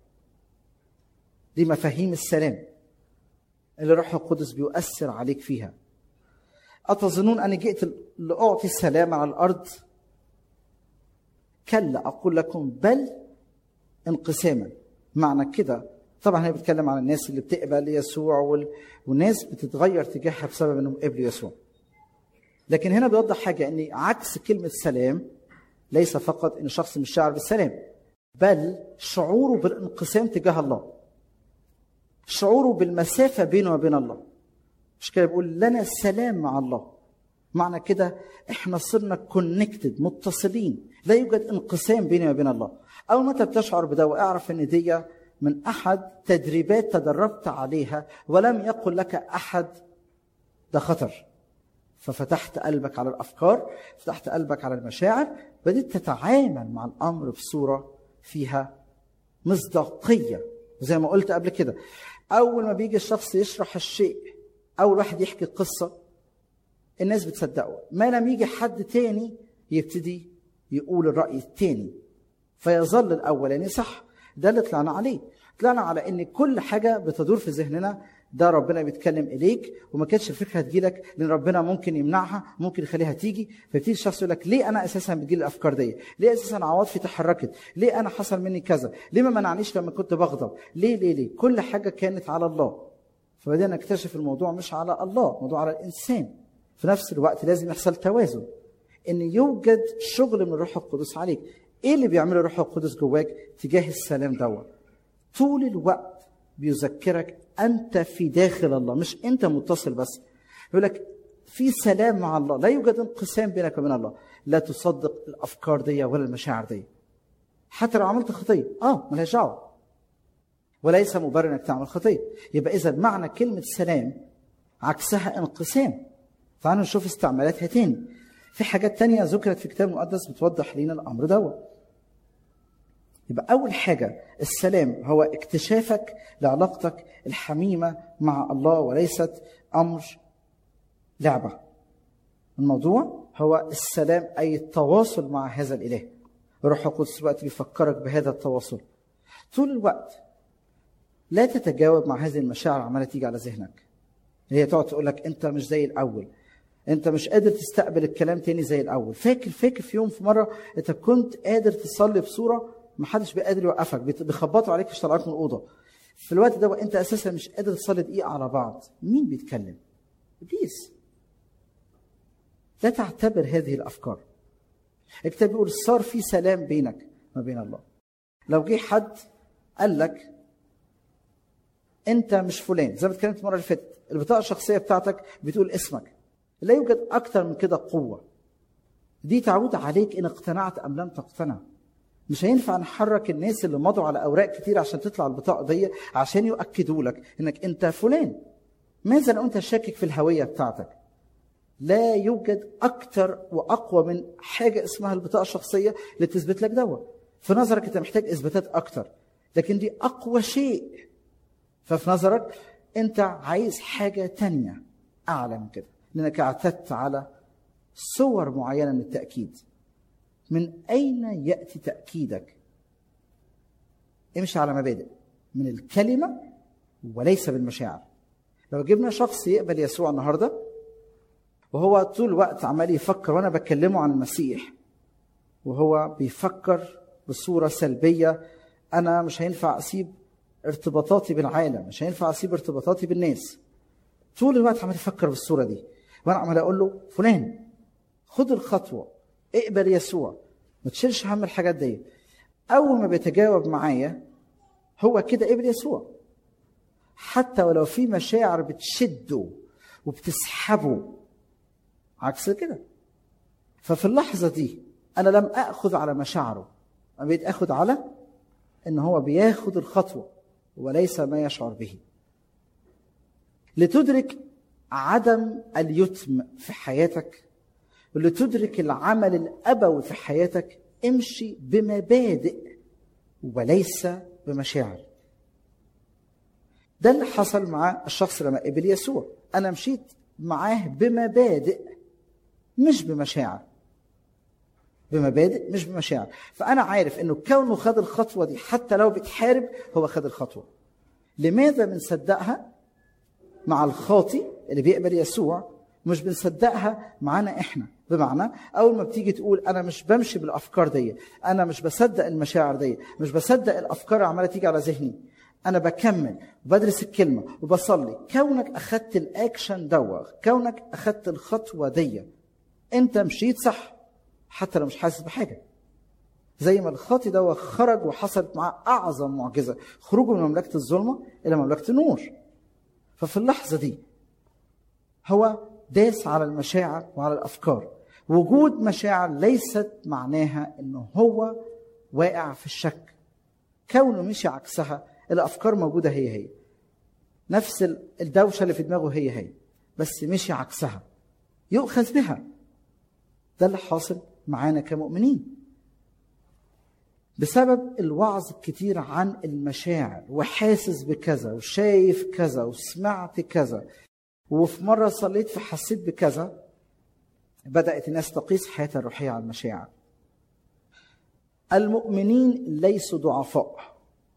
Speaker 2: دي مفاهيم السلام اللي الروح القدس بيؤثر عليك فيها أتظنون أني جئت لأعطي السلام على الأرض كلا أقول لكم بل انقساما معنى كده طبعا هي بتتكلم عن الناس اللي بتقبل يسوع وال... والناس بتتغير تجاهها بسبب انهم قبلوا يسوع لكن هنا بيوضح حاجه ان عكس كلمه سلام ليس فقط ان شخص مش شاعر بالسلام بل شعوره بالانقسام تجاه الله شعوره بالمسافه بينه وبين الله مش كده بيقول لنا سلام مع الله معنى كده احنا صرنا كونكتد متصلين لا يوجد انقسام بيني وبين الله اول ما انت بتشعر بده واعرف ان دي من احد تدريبات تدربت عليها ولم يقل لك احد ده خطر ففتحت قلبك على الافكار فتحت قلبك على المشاعر بديت تتعامل مع الامر بصوره فيها مصداقيه زي ما قلت قبل كده اول ما بيجي الشخص يشرح الشيء اول واحد يحكي قصه الناس بتصدقه ما لم يجي حد تاني يبتدي يقول الراي التاني فيظل الاولاني صح ده اللي طلعنا عليه طلعنا على ان كل حاجه بتدور في ذهننا ده ربنا بيتكلم اليك وما كانتش الفكره هتجيلك لان ربنا ممكن يمنعها ممكن يخليها تيجي فيبتدي الشخص يقول لك ليه انا اساسا بتجيلي الافكار دي؟ ليه اساسا عواطفي تحركت؟ ليه انا حصل مني كذا؟ ليه ما منعنيش لما كنت بغضب؟ ليه ليه ليه؟ كل حاجه كانت على الله فبدأنا نكتشف الموضوع مش على الله، الموضوع على الانسان. في نفس الوقت لازم يحصل توازن. ان يوجد شغل من الروح القدس عليك. ايه اللي بيعمله الروح القدس جواك تجاه السلام دوت؟ طول الوقت بيذكرك انت في داخل الله مش انت متصل بس يقول لك في سلام مع الله لا يوجد انقسام بينك وبين الله لا تصدق الافكار دي ولا المشاعر دي حتى لو عملت خطيه اه ملهاش دعوه وليس مبرر انك تعمل خطيه يبقى اذا معنى كلمه سلام عكسها انقسام تعالوا نشوف استعمالاتها تاني في حاجات تانية ذكرت في الكتاب المقدس بتوضح لنا الامر دوت يبقى أول حاجة السلام هو اكتشافك لعلاقتك الحميمة مع الله وليست أمر لعبة. الموضوع هو السلام أي التواصل مع هذا الإله. الروح القدس الوقت بيفكرك بهذا التواصل. طول الوقت لا تتجاوب مع هذه المشاعر عمالة تيجي على ذهنك. هي تقعد تقول لك أنت مش زي الأول. انت مش قادر تستقبل الكلام تاني زي الاول فاكر فاكر في يوم في مره انت كنت قادر تصلي بصوره ما حدش بيقدر يوقفك بيخبطوا عليك مش طلعك من الاوضه في الوقت ده انت اساسا مش قادر تصلي دقيقه على بعض مين بيتكلم ابليس لا تعتبر هذه الافكار الكتاب بيقول صار في سلام بينك ما بين الله لو جه حد قال لك انت مش فلان زي ما اتكلمت المره اللي فاتت البطاقه الشخصيه بتاعتك بتقول اسمك لا يوجد اكثر من كده قوه دي تعود عليك ان اقتنعت ام لم تقتنع مش هينفع نحرك الناس اللي مضوا على اوراق كتير عشان تطلع البطاقه دي عشان يؤكدوا لك انك انت فلان ماذا لو انت شاكك في الهويه بتاعتك لا يوجد اكتر واقوى من حاجه اسمها البطاقه الشخصيه اللي تثبت لك دوا في نظرك انت محتاج اثباتات اكتر لكن دي اقوى شيء ففي نظرك انت عايز حاجه تانية اعلى من كده لانك اعتدت على صور معينه من التاكيد من أين يأتي تأكيدك؟ امشي على مبادئ من الكلمة وليس بالمشاعر. لو جبنا شخص يقبل يسوع النهارده وهو طول الوقت عمال يفكر وانا بكلمه عن المسيح وهو بيفكر بصوره سلبيه انا مش هينفع اسيب ارتباطاتي بالعالم، مش هينفع اسيب ارتباطاتي بالناس. طول الوقت عمال يفكر بالصوره دي وانا عمال اقول له فلان خد الخطوه اقبل يسوع ما تشيلش هم الحاجات دي اول ما بيتجاوب معايا هو كده قبل يسوع حتى ولو في مشاعر بتشده وبتسحبه عكس كده ففي اللحظه دي انا لم اخذ على مشاعره انا بقيت اخذ على ان هو بياخد الخطوه وليس ما يشعر به لتدرك عدم اليتم في حياتك ولتدرك العمل الابوي في حياتك امشي بمبادئ وليس بمشاعر ده اللي حصل مع الشخص لما قبل يسوع انا مشيت معاه بمبادئ مش بمشاعر بمبادئ مش بمشاعر فانا عارف انه كونه خد الخطوه دي حتى لو بتحارب هو خد الخطوه لماذا بنصدقها مع الخاطي اللي بيقبل يسوع مش بنصدقها معانا احنا بمعنى اول ما بتيجي تقول انا مش بمشي بالافكار دي انا مش بصدق المشاعر دي مش بصدق الافكار اللي عماله تيجي على ذهني انا بكمل وبدرس الكلمه وبصلي كونك اخدت الاكشن دوا كونك اخدت الخطوه دي انت مشيت صح حتى لو مش حاسس بحاجه زي ما الخاطي ده خرج وحصلت معاه اعظم معجزه خروجه من مملكه الظلمه الى مملكه النور ففي اللحظه دي هو داس على المشاعر وعلى الافكار وجود مشاعر ليست معناها انه هو واقع في الشك كونه مشي عكسها الافكار موجوده هي هي نفس الدوشه اللي في دماغه هي هي بس مشي عكسها يؤخذ بها ده اللي حاصل معانا كمؤمنين بسبب الوعظ الكتير عن المشاعر وحاسس بكذا وشايف كذا وسمعت كذا وفي مرة صليت فحسيت بكذا بدأت الناس تقيس حياتها الروحية على المشاعر المؤمنين ليسوا ضعفاء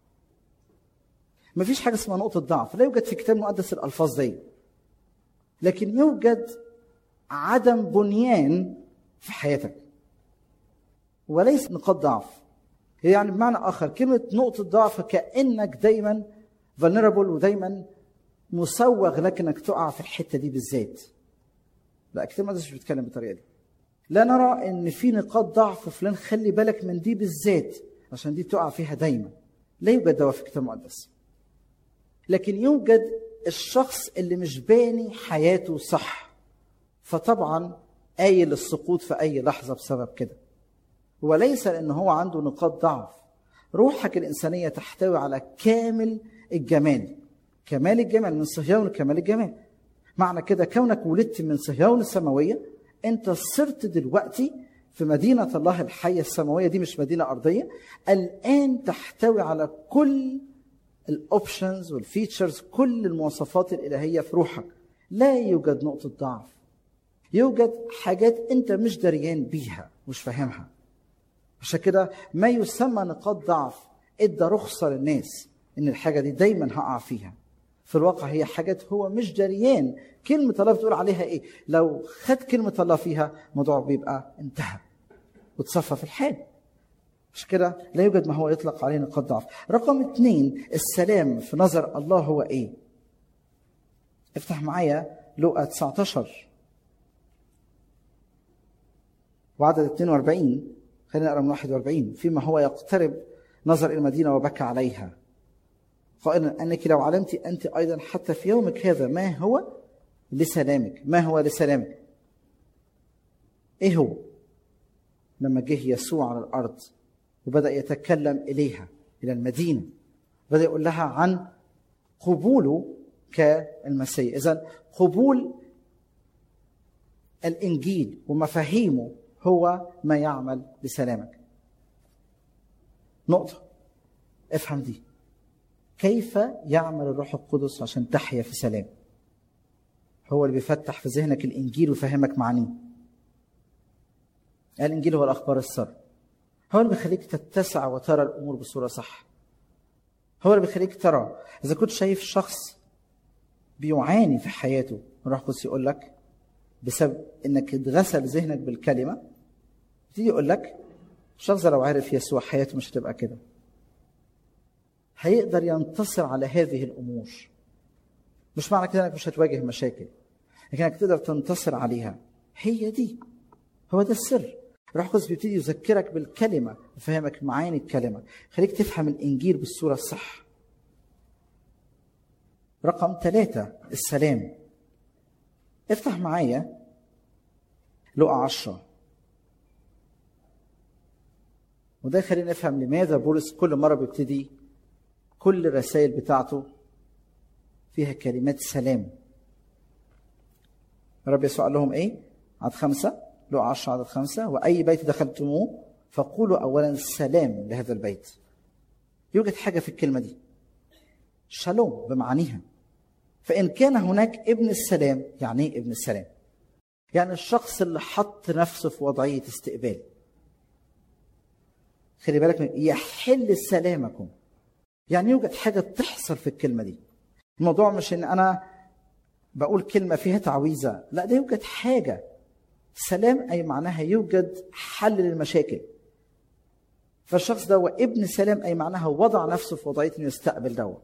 Speaker 2: مفيش حاجة اسمها نقطة ضعف لا يوجد في كتاب مقدس الألفاظ دي لكن يوجد عدم بنيان في حياتك وليس نقاط ضعف يعني بمعنى اخر كلمه نقطه ضعف كانك دايما vulnerable ودايما مسوغ لك انك تقع في الحته دي بالذات لا كتاب مقدس مش بيتكلم بالطريقه دي لا نرى ان في نقاط ضعف فلان خلي بالك من دي بالذات عشان دي تقع فيها دايما لا يوجد دواء في الكتاب المقدس لكن يوجد الشخص اللي مش باني حياته صح فطبعا قايل السقوط في اي لحظه بسبب كده وليس لان هو عنده نقاط ضعف روحك الانسانيه تحتوي على كامل الجمال كمال الجمال من صهيون كمال الجمال معنى كده كونك ولدت من صهيون السماويه انت صرت دلوقتي في مدينة الله الحية السماوية دي مش مدينة أرضية الآن تحتوي على كل الأوبشنز والفيتشرز كل المواصفات الإلهية في روحك لا يوجد نقطة ضعف يوجد حاجات أنت مش دريان بيها مش فاهمها عشان كده ما يسمى نقاط ضعف ادى رخصه للناس ان الحاجه دي دايما هقع فيها في الواقع هي حاجات هو مش دريان كلمة الله بتقول عليها ايه لو خد كلمة الله فيها الموضوع بيبقى انتهى وتصفى في الحال مش كده لا يوجد ما هو يطلق عليه نقاط ضعف رقم اثنين السلام في نظر الله هو ايه افتح معايا لقى 19 وعدد 42 خلينا نقرا من 41 فيما هو يقترب نظر الى المدينه وبكى عليها قائلا انك لو علمت انت ايضا حتى في يومك هذا ما هو لسلامك ما هو لسلامك ايه هو لما جه يسوع على الارض وبدا يتكلم اليها الى المدينه بدا يقول لها عن قبوله كالمسيح اذا قبول الانجيل ومفاهيمه هو ما يعمل لسلامك نقطة افهم دي كيف يعمل الروح القدس عشان تحيا في سلام هو اللي بيفتح في ذهنك الإنجيل ويفهمك معانيه الإنجيل هو الأخبار السر هو اللي بيخليك تتسع وترى الأمور بصورة صح هو اللي بيخليك ترى إذا كنت شايف شخص بيعاني في حياته الروح القدس يقول لك بسبب انك اتغسل ذهنك بالكلمه يجي يقول لك الشخص لو عرف يسوع حياته مش هتبقى كده هيقدر ينتصر على هذه الامور مش معنى كده انك مش هتواجه مشاكل لكنك تقدر تنتصر عليها هي دي هو ده السر الروح القدس بيبتدي يذكرك بالكلمه يفهمك معاني الكلمه خليك تفهم الانجيل بالصوره الصح رقم ثلاثة السلام افتح معايا لقى عشرة وده يخلينا نفهم لماذا بولس كل مرة بيبتدي كل الرسائل بتاعته فيها كلمات سلام رب يسوع قال لهم ايه عدد خمسة لو عشر عدد خمسة وأي بيت دخلتموه فقولوا أولا سلام لهذا البيت يوجد حاجة في الكلمة دي شالوم بمعانيها فإن كان هناك ابن السلام يعني ايه ابن السلام يعني الشخص اللي حط نفسه في وضعية استقبال خلي بالك من يحل سلامكم يعني يوجد حاجة بتحصل في الكلمة دي الموضوع مش ان انا بقول كلمة فيها تعويذة لا ده يوجد حاجة سلام أي معناها يوجد حل للمشاكل فالشخص ده هو ابن سلام أي معناها وضع نفسه في وضعية إنه يستقبل دوا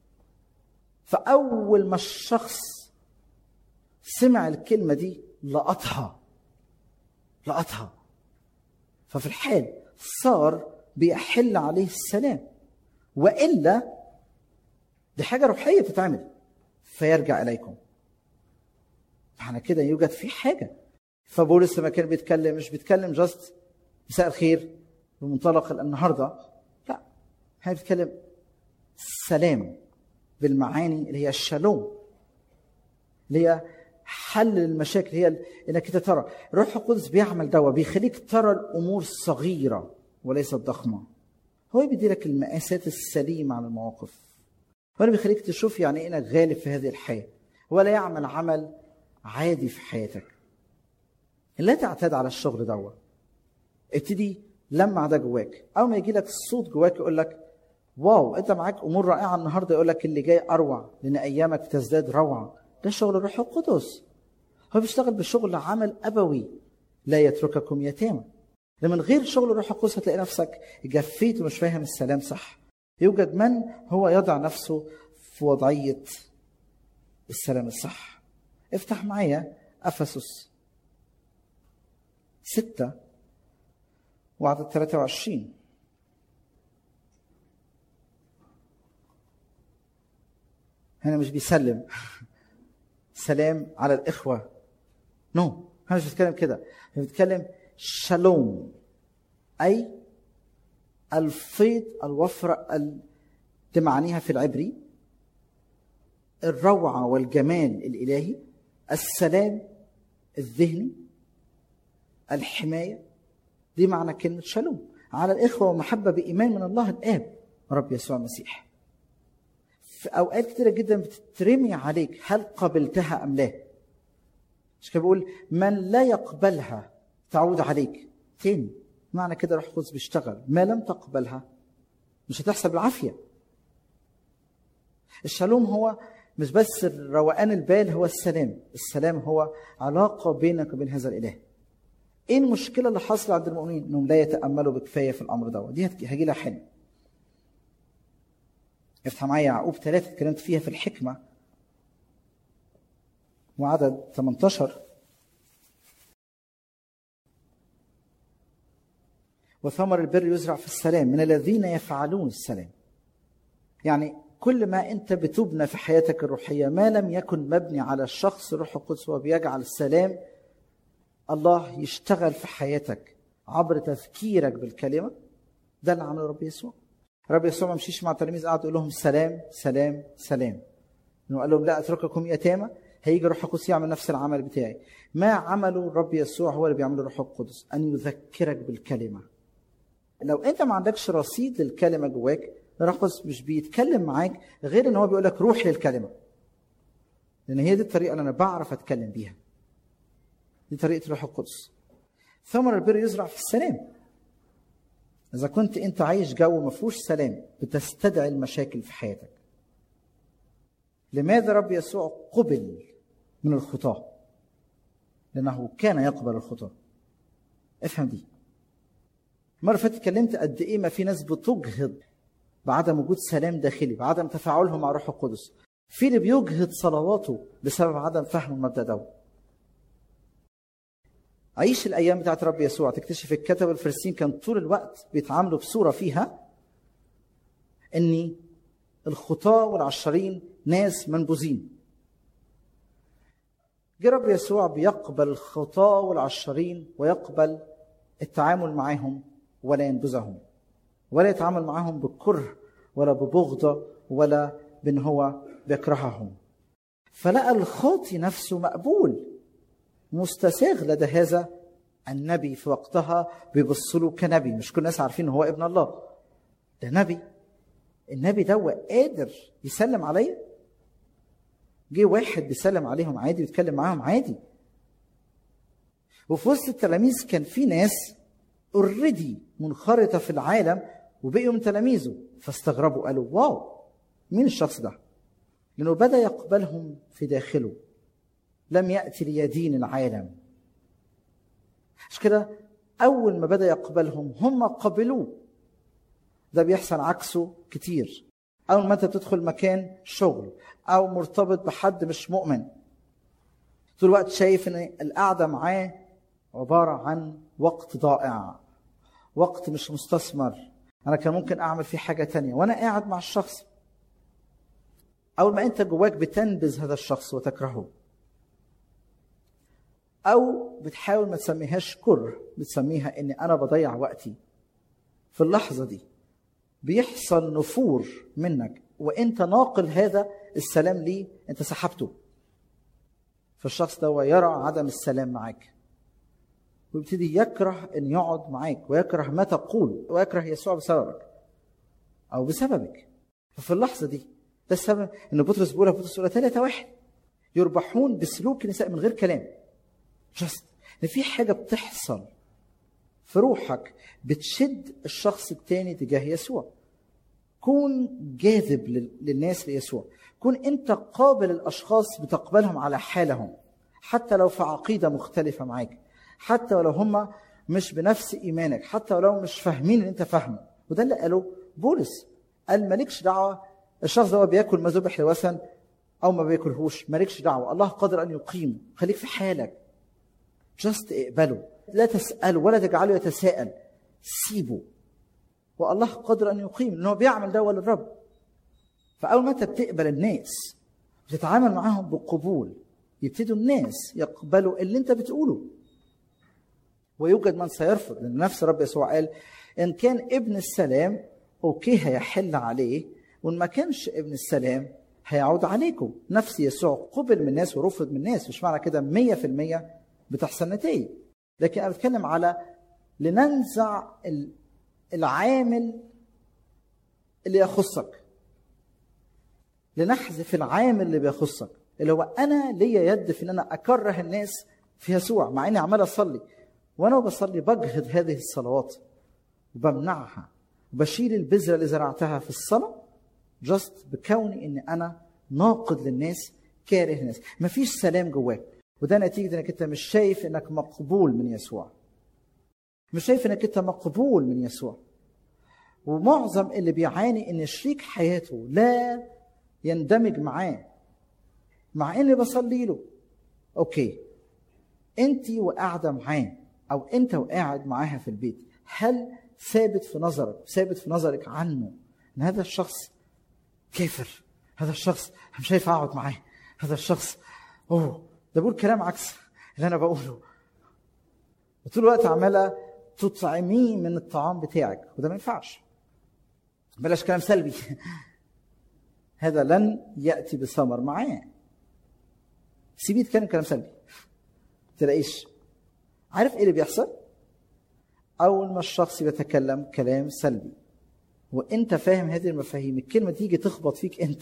Speaker 2: فأول ما الشخص سمع الكلمة دي لقطها لقطها ففي الحال صار بيحل عليه السلام وإلا دي حاجة روحية تتعمل فيرجع إليكم معنى كده يوجد في حاجة فبولس لما كان بيتكلم مش بيتكلم جاست مساء الخير بمنطلق النهاردة لا هي بيتكلم سلام بالمعاني اللي هي الشالوم اللي هي حل المشاكل هي انك انت ترى الروح القدس بيعمل دوا بيخليك ترى الامور صغيره وليست ضخمه هو بيدي لك المقاسات السليمه على المواقف ولا بيخليك تشوف يعني ايه انك غالب في هذه الحياه ولا يعمل عمل عادي في حياتك لا تعتاد على الشغل دوا ابتدي لمع ده جواك اول ما يجي لك الصوت جواك يقول لك واو انت معاك امور رائعه النهارده يقول لك اللي جاي اروع لان ايامك تزداد روعه ده شغل الروح القدس هو بيشتغل بشغل عمل ابوي لا يترككم يتامى لمن غير شغل الروح القدس هتلاقي نفسك جفيت ومش فاهم السلام صح يوجد من هو يضع نفسه في وضعيه السلام الصح افتح معايا افسس ستة وعدد 23 هنا مش بيسلم سلام على الإخوة نو no. هنا مش بيتكلم كده بيتكلم شالوم أي الفيض الوفرة دي معانيها في العبري الروعة والجمال الإلهي السلام الذهني الحماية دي معنى كلمة شالوم على الإخوة ومحبة بإيمان من الله الآب رب يسوع المسيح في أوقات كتيرة جدا بتترمي عليك هل قبلتها أم لا مش كده بيقول من لا يقبلها تعود عليك تاني معنى كده روح القدس بيشتغل ما لم تقبلها مش هتحصل بالعافية الشالوم هو مش بس روقان البال هو السلام السلام هو علاقة بينك وبين هذا الإله ايه المشكله اللي حاصله عند المؤمنين انهم لا يتاملوا بكفايه في الامر ده دي هجي لها حل افتح معايا يعقوب ثلاثة اتكلمت فيها في الحكمة وعدد 18 وثمر البر يزرع في السلام من الذين يفعلون السلام يعني كل ما انت بتبنى في حياتك الروحية ما لم يكن مبني على الشخص الروح القدس وبيجعل السلام الله يشتغل في حياتك عبر تفكيرك بالكلمه ده اللي عمله رب يسوع رب يسوع ما مشيش مع التلاميذ قعد يقول لهم سلام سلام سلام انه قال لهم لا اترككم يتامى هيجي الروح القدس يعمل نفس العمل بتاعي ما عمله الرب يسوع هو اللي بيعمله الروح القدس ان يذكرك بالكلمه لو انت ما عندكش رصيد للكلمه جواك الروح القدس مش بيتكلم معاك غير ان هو بيقول لك روح للكلمه لان هي دي الطريقه اللي انا بعرف اتكلم بيها دي طريقه الروح القدس ثمر البر يزرع في السلام اذا كنت انت عايش جو ما فيهوش سلام بتستدعي المشاكل في حياتك لماذا رب يسوع قبل من الخطاه لانه كان يقبل الخطاه افهم دي المره فاتت اتكلمت قد ايه ما في ناس بتجهض بعدم وجود سلام داخلي بعدم تفاعلهم مع الروح القدس في اللي بيجهض صلواته بسبب عدم فهم المبدا دوت عيش الايام بتاعت رب يسوع تكتشف الكتب الفرسين كان طول الوقت بيتعاملوا بصوره فيها ان الخطاه والعشرين ناس منبوذين جه رب يسوع بيقبل الخطاه والعشرين ويقبل التعامل معهم ولا ينبذهم ولا يتعامل معهم بكره ولا ببغضه ولا بان هو بيكرههم فلقى الخاطي نفسه مقبول مستساغ لدى هذا النبي في وقتها بيبص له كنبي مش كل الناس عارفين ان هو ابن الله ده نبي النبي ده قادر يسلم عليا جه واحد بيسلم عليهم عادي ويتكلم معاهم عادي وفي وسط التلاميذ كان في ناس اوريدي منخرطه في العالم وبقيوا من تلاميذه فاستغربوا قالوا واو مين الشخص ده؟ لانه بدا يقبلهم في داخله لم ياتي ليدين العالم مش كده اول ما بدا يقبلهم هم قبلوه ده بيحصل عكسه كتير اول ما انت بتدخل مكان شغل او مرتبط بحد مش مؤمن طول الوقت شايف ان القعده معاه عباره عن وقت ضائع وقت مش مستثمر انا كان ممكن اعمل فيه حاجه تانية وانا قاعد مع الشخص اول ما انت جواك بتنبذ هذا الشخص وتكرهه او بتحاول ما تسميهاش كره بتسميها ان انا بضيع وقتي في اللحظه دي بيحصل نفور منك وانت ناقل هذا السلام ليه انت سحبته فالشخص ده يرى عدم السلام معاك ويبتدي يكره ان يقعد معاك ويكره ما تقول ويكره يسوع بسببك او بسببك ففي اللحظه دي ده السبب ان بطرس بيقولها بطرس الاولى ثلاثة واحد يربحون بسلوك النساء من غير كلام جاست ان في حاجه بتحصل في روحك بتشد الشخص التاني تجاه يسوع كون جاذب للناس ليسوع كون انت قابل الاشخاص بتقبلهم على حالهم حتى لو في عقيده مختلفه معاك حتى ولو هم مش بنفس ايمانك حتى ولو مش فاهمين اللي انت فاهمه وده اللي قاله بولس قال مالكش دعوه الشخص ده بياكل ما ذبح لوثن او ما بياكلهوش مالكش دعوه الله قادر ان يقيم خليك في حالك جاست اقبله لا تساله ولا تجعله يتساءل سيبه والله قادر ان يقيم لانه بيعمل ده للرب فاول ما انت بتقبل الناس وتتعامل معاهم بقبول يبتدوا الناس يقبلوا اللي انت بتقوله ويوجد من سيرفض لان نفس الرب يسوع قال ان كان ابن السلام اوكي هيحل عليه وان ما كانش ابن السلام هيعود عليكم نفس يسوع قبل من الناس ورفض من الناس مش معنى كده 100% بتحصل نتائج لكن انا بتكلم على لننزع العامل اللي يخصك لنحذف العامل اللي بيخصك اللي هو انا ليا يد في ان انا اكره الناس في يسوع مع اني عمال اصلي وانا بصلي بجهد هذه الصلوات وبمنعها وبشيل البذره اللي زرعتها في الصلاه جاست بكوني ان انا ناقد للناس كاره للناس مفيش سلام جواك وده نتيجه انك انت مش شايف انك مقبول من يسوع مش شايف انك انت مقبول من يسوع ومعظم اللي بيعاني ان شريك حياته لا يندمج معاه مع اني بصلي له اوكي انت وقاعده معاه او انت وقاعد معاها في البيت هل ثابت في نظرك ثابت في نظرك عنه ان هذا الشخص كافر هذا الشخص مش شايف اقعد معاه هذا الشخص اوه ده بقول كلام عكس اللي انا بقوله وطول الوقت عماله تطعميه من الطعام بتاعك وده ما ينفعش بلاش كلام سلبي هذا لن ياتي بثمر معاه سيبيه يتكلم كلام سلبي تلاقيش عارف ايه اللي بيحصل اول ما الشخص بيتكلم كلام سلبي وانت فاهم هذه المفاهيم الكلمه تيجي تخبط فيك انت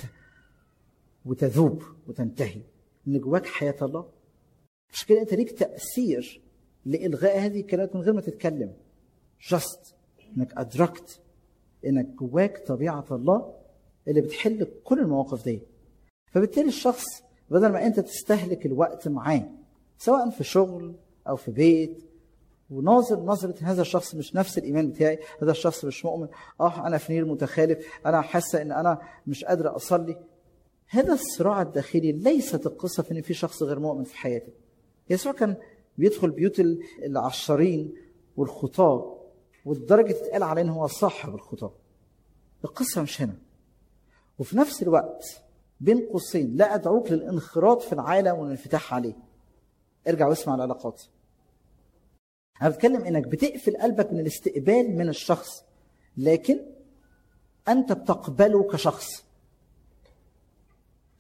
Speaker 2: وتذوب وتنتهي ان جواك حياه الله مش كده انت ليك تاثير لالغاء هذه الكلمات من غير ما تتكلم جاست انك ادركت انك جواك طبيعه الله اللي بتحل كل المواقف دي فبالتالي الشخص بدل ما انت تستهلك الوقت معاه سواء في شغل او في بيت وناظر نظرة هذا الشخص مش نفس الإيمان بتاعي هذا الشخص مش مؤمن آه أنا في نير متخالف أنا حاسة إن أنا مش قادرة أصلي هذا الصراع الداخلي ليست القصة في إن في شخص غير مؤمن في حياتي يسوع كان بيدخل بيوت العشارين والخطاة والدرجة تتقال عليه إن هو صاحب الخطاة القصة مش هنا وفي نفس الوقت بين قوسين لا أدعوك للانخراط في العالم والانفتاح عليه ارجع واسمع العلاقات انا بتكلم انك بتقفل قلبك من الاستقبال من الشخص لكن انت بتقبله كشخص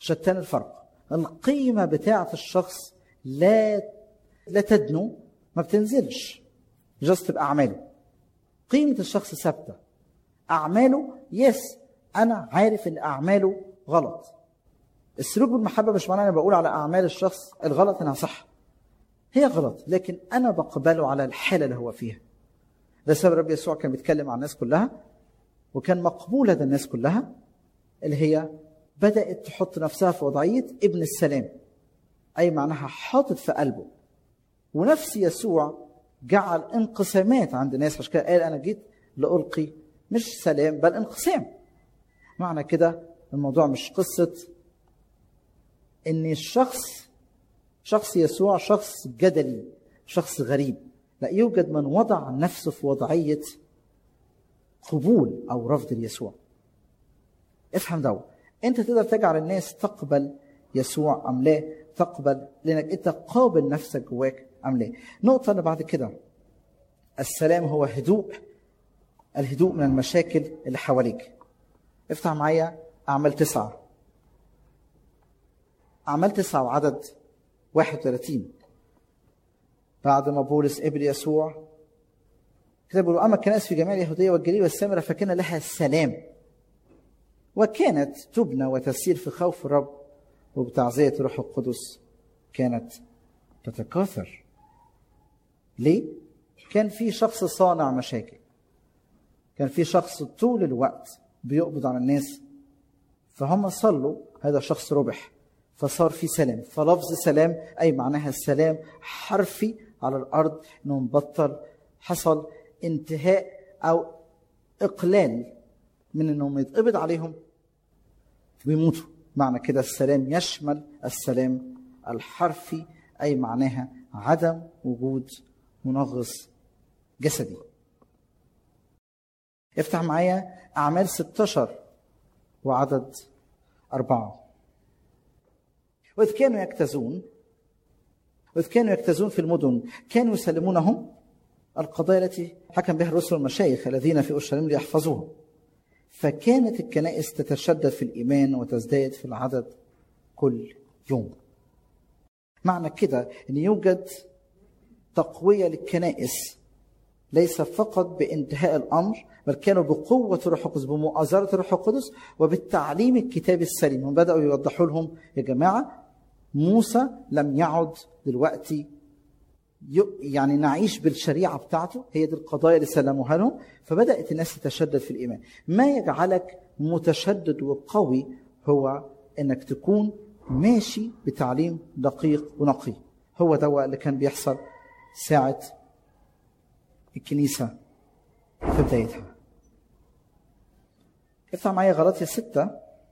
Speaker 2: شتان الفرق القيمة بتاعة الشخص لا لا تدنو ما بتنزلش جاست بأعماله قيمة الشخص ثابتة أعماله يس أنا عارف إن أعماله غلط السلوك بالمحبة مش معناه أنا بقول على أعمال الشخص الغلط إنها صح هي غلط لكن أنا بقبله على الحالة اللي هو فيها ده سبب رب يسوع كان بيتكلم عن الناس كلها وكان مقبول لدى الناس كلها اللي هي بدأت تحط نفسها في وضعية ابن السلام أي معناها حاطط في قلبه ونفس يسوع جعل انقسامات عند الناس عشان كده قال أنا جيت لألقي مش سلام بل انقسام معنى كده الموضوع مش قصة إن الشخص شخص يسوع شخص جدلي شخص غريب لا يوجد من وضع نفسه في وضعية قبول أو رفض ليسوع افهم ده انت تقدر تجعل الناس تقبل يسوع ام لا تقبل لانك انت قابل نفسك جواك ام لا النقطه اللي بعد كده السلام هو هدوء الهدوء من المشاكل اللي حواليك افتح معايا اعمال تسعه اعمال تسعه وعدد 31 بعد ما بولس قبل يسوع كتب له اما الكنائس في جميع اليهوديه والجليل والسامره فكان لها السلام وكانت تبنى وتسير في خوف الرب وبتعزية الروح القدس كانت تتكاثر ليه؟ كان في شخص صانع مشاكل كان في شخص طول الوقت بيقبض على الناس فهم صلوا هذا الشخص ربح فصار في سلام فلفظ سلام أي معناها السلام حرفي على الأرض إنه مبطل حصل انتهاء أو إقلال من انهم يتقبض عليهم ويموتوا معنى كده السلام يشمل السلام الحرفي اي معناها عدم وجود منغص جسدي افتح معايا اعمال 16 وعدد أربعة وإذ كانوا يجتازون وإذ كانوا يجتازون في المدن كانوا يسلمونهم القضايا التي حكم بها الرسل والمشايخ الذين في أورشليم ليحفظوها فكانت الكنائس تتشدد في الايمان وتزداد في العدد كل يوم معنى كده ان يوجد تقويه للكنائس ليس فقط بانتهاء الامر بل كانوا بقوه الروح القدس بمؤازره الروح القدس وبالتعليم الكتابي السليم هم بداوا يوضحوا لهم يا جماعه موسى لم يعد دلوقتي يعني نعيش بالشريعه بتاعته هي دي القضايا اللي سلموها لهم فبدات الناس تتشدد في الايمان ما يجعلك متشدد وقوي هو انك تكون ماشي بتعليم دقيق ونقي هو ده اللي كان بيحصل ساعه الكنيسه في بدايتها افتح معايا غلطية ستة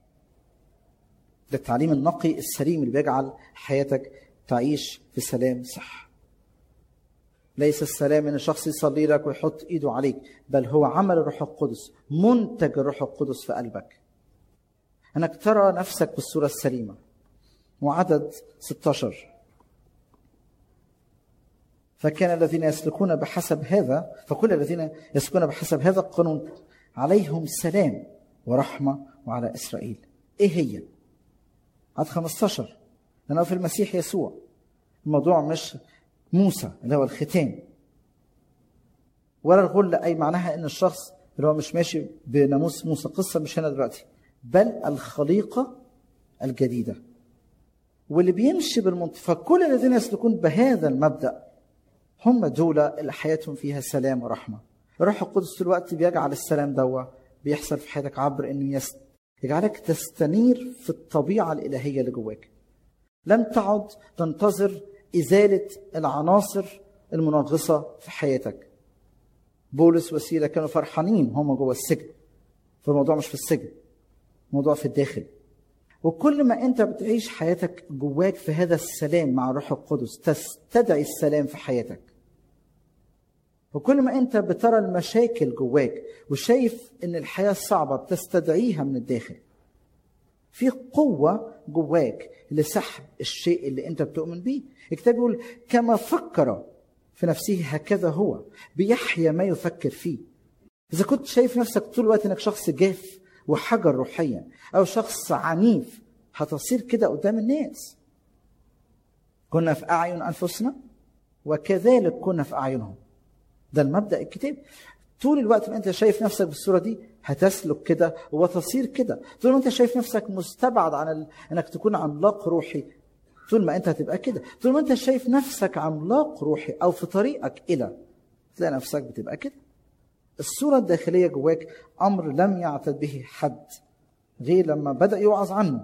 Speaker 2: ده التعليم النقي السليم اللي بيجعل حياتك تعيش في سلام صح ليس السلام ان الشخص يصلي لك ويحط ايده عليك بل هو عمل الروح القدس منتج الروح القدس في قلبك انك ترى نفسك بالصوره السليمه وعدد 16 فكان الذين يسلكون بحسب هذا فكل الذين يسلكون بحسب هذا القانون عليهم سلام ورحمه وعلى اسرائيل ايه هي عدد 15 لانه في المسيح يسوع الموضوع مش موسى اللي هو الختان ولا الغلة أي معناها إن الشخص اللي هو مش ماشي بناموس موسى قصة مش هنا دلوقتي بل الخليقة الجديدة واللي بيمشي بالمنطق فكل الذين يسلكون بهذا المبدأ هم دول اللي حياتهم فيها سلام ورحمة الروح القدس طول الوقت بيجعل السلام دوا بيحصل في حياتك عبر انه يست... يجعلك تستنير في الطبيعة الإلهية اللي جواك لم تعد تنتظر إزالة العناصر المنغصة في حياتك بولس وسيلة كانوا فرحانين هم جوه السجن فالموضوع مش في السجن الموضوع في الداخل وكل ما انت بتعيش حياتك جواك في هذا السلام مع الروح القدس تستدعي السلام في حياتك وكل ما انت بترى المشاكل جواك وشايف ان الحياه صعبه بتستدعيها من الداخل في قوه جواك لسحب الشيء اللي انت بتؤمن بيه الكتاب يقول كما فكر في نفسه هكذا هو بيحيا ما يفكر فيه اذا كنت شايف نفسك طول الوقت انك شخص جاف وحجر روحيا او شخص عنيف هتصير كده قدام الناس كنا في اعين انفسنا وكذلك كنا في اعينهم ده المبدا الكتاب طول الوقت ما انت شايف نفسك بالصوره دي هتسلك كده وتصير كده طول ما انت شايف نفسك مستبعد عن ال... انك تكون عملاق روحي طول ما انت هتبقى كده طول ما انت شايف نفسك عملاق روحي او في طريقك الى تلاقي نفسك بتبقى كده الصوره الداخليه جواك امر لم يعتد به حد غير لما بدا يوعظ عنه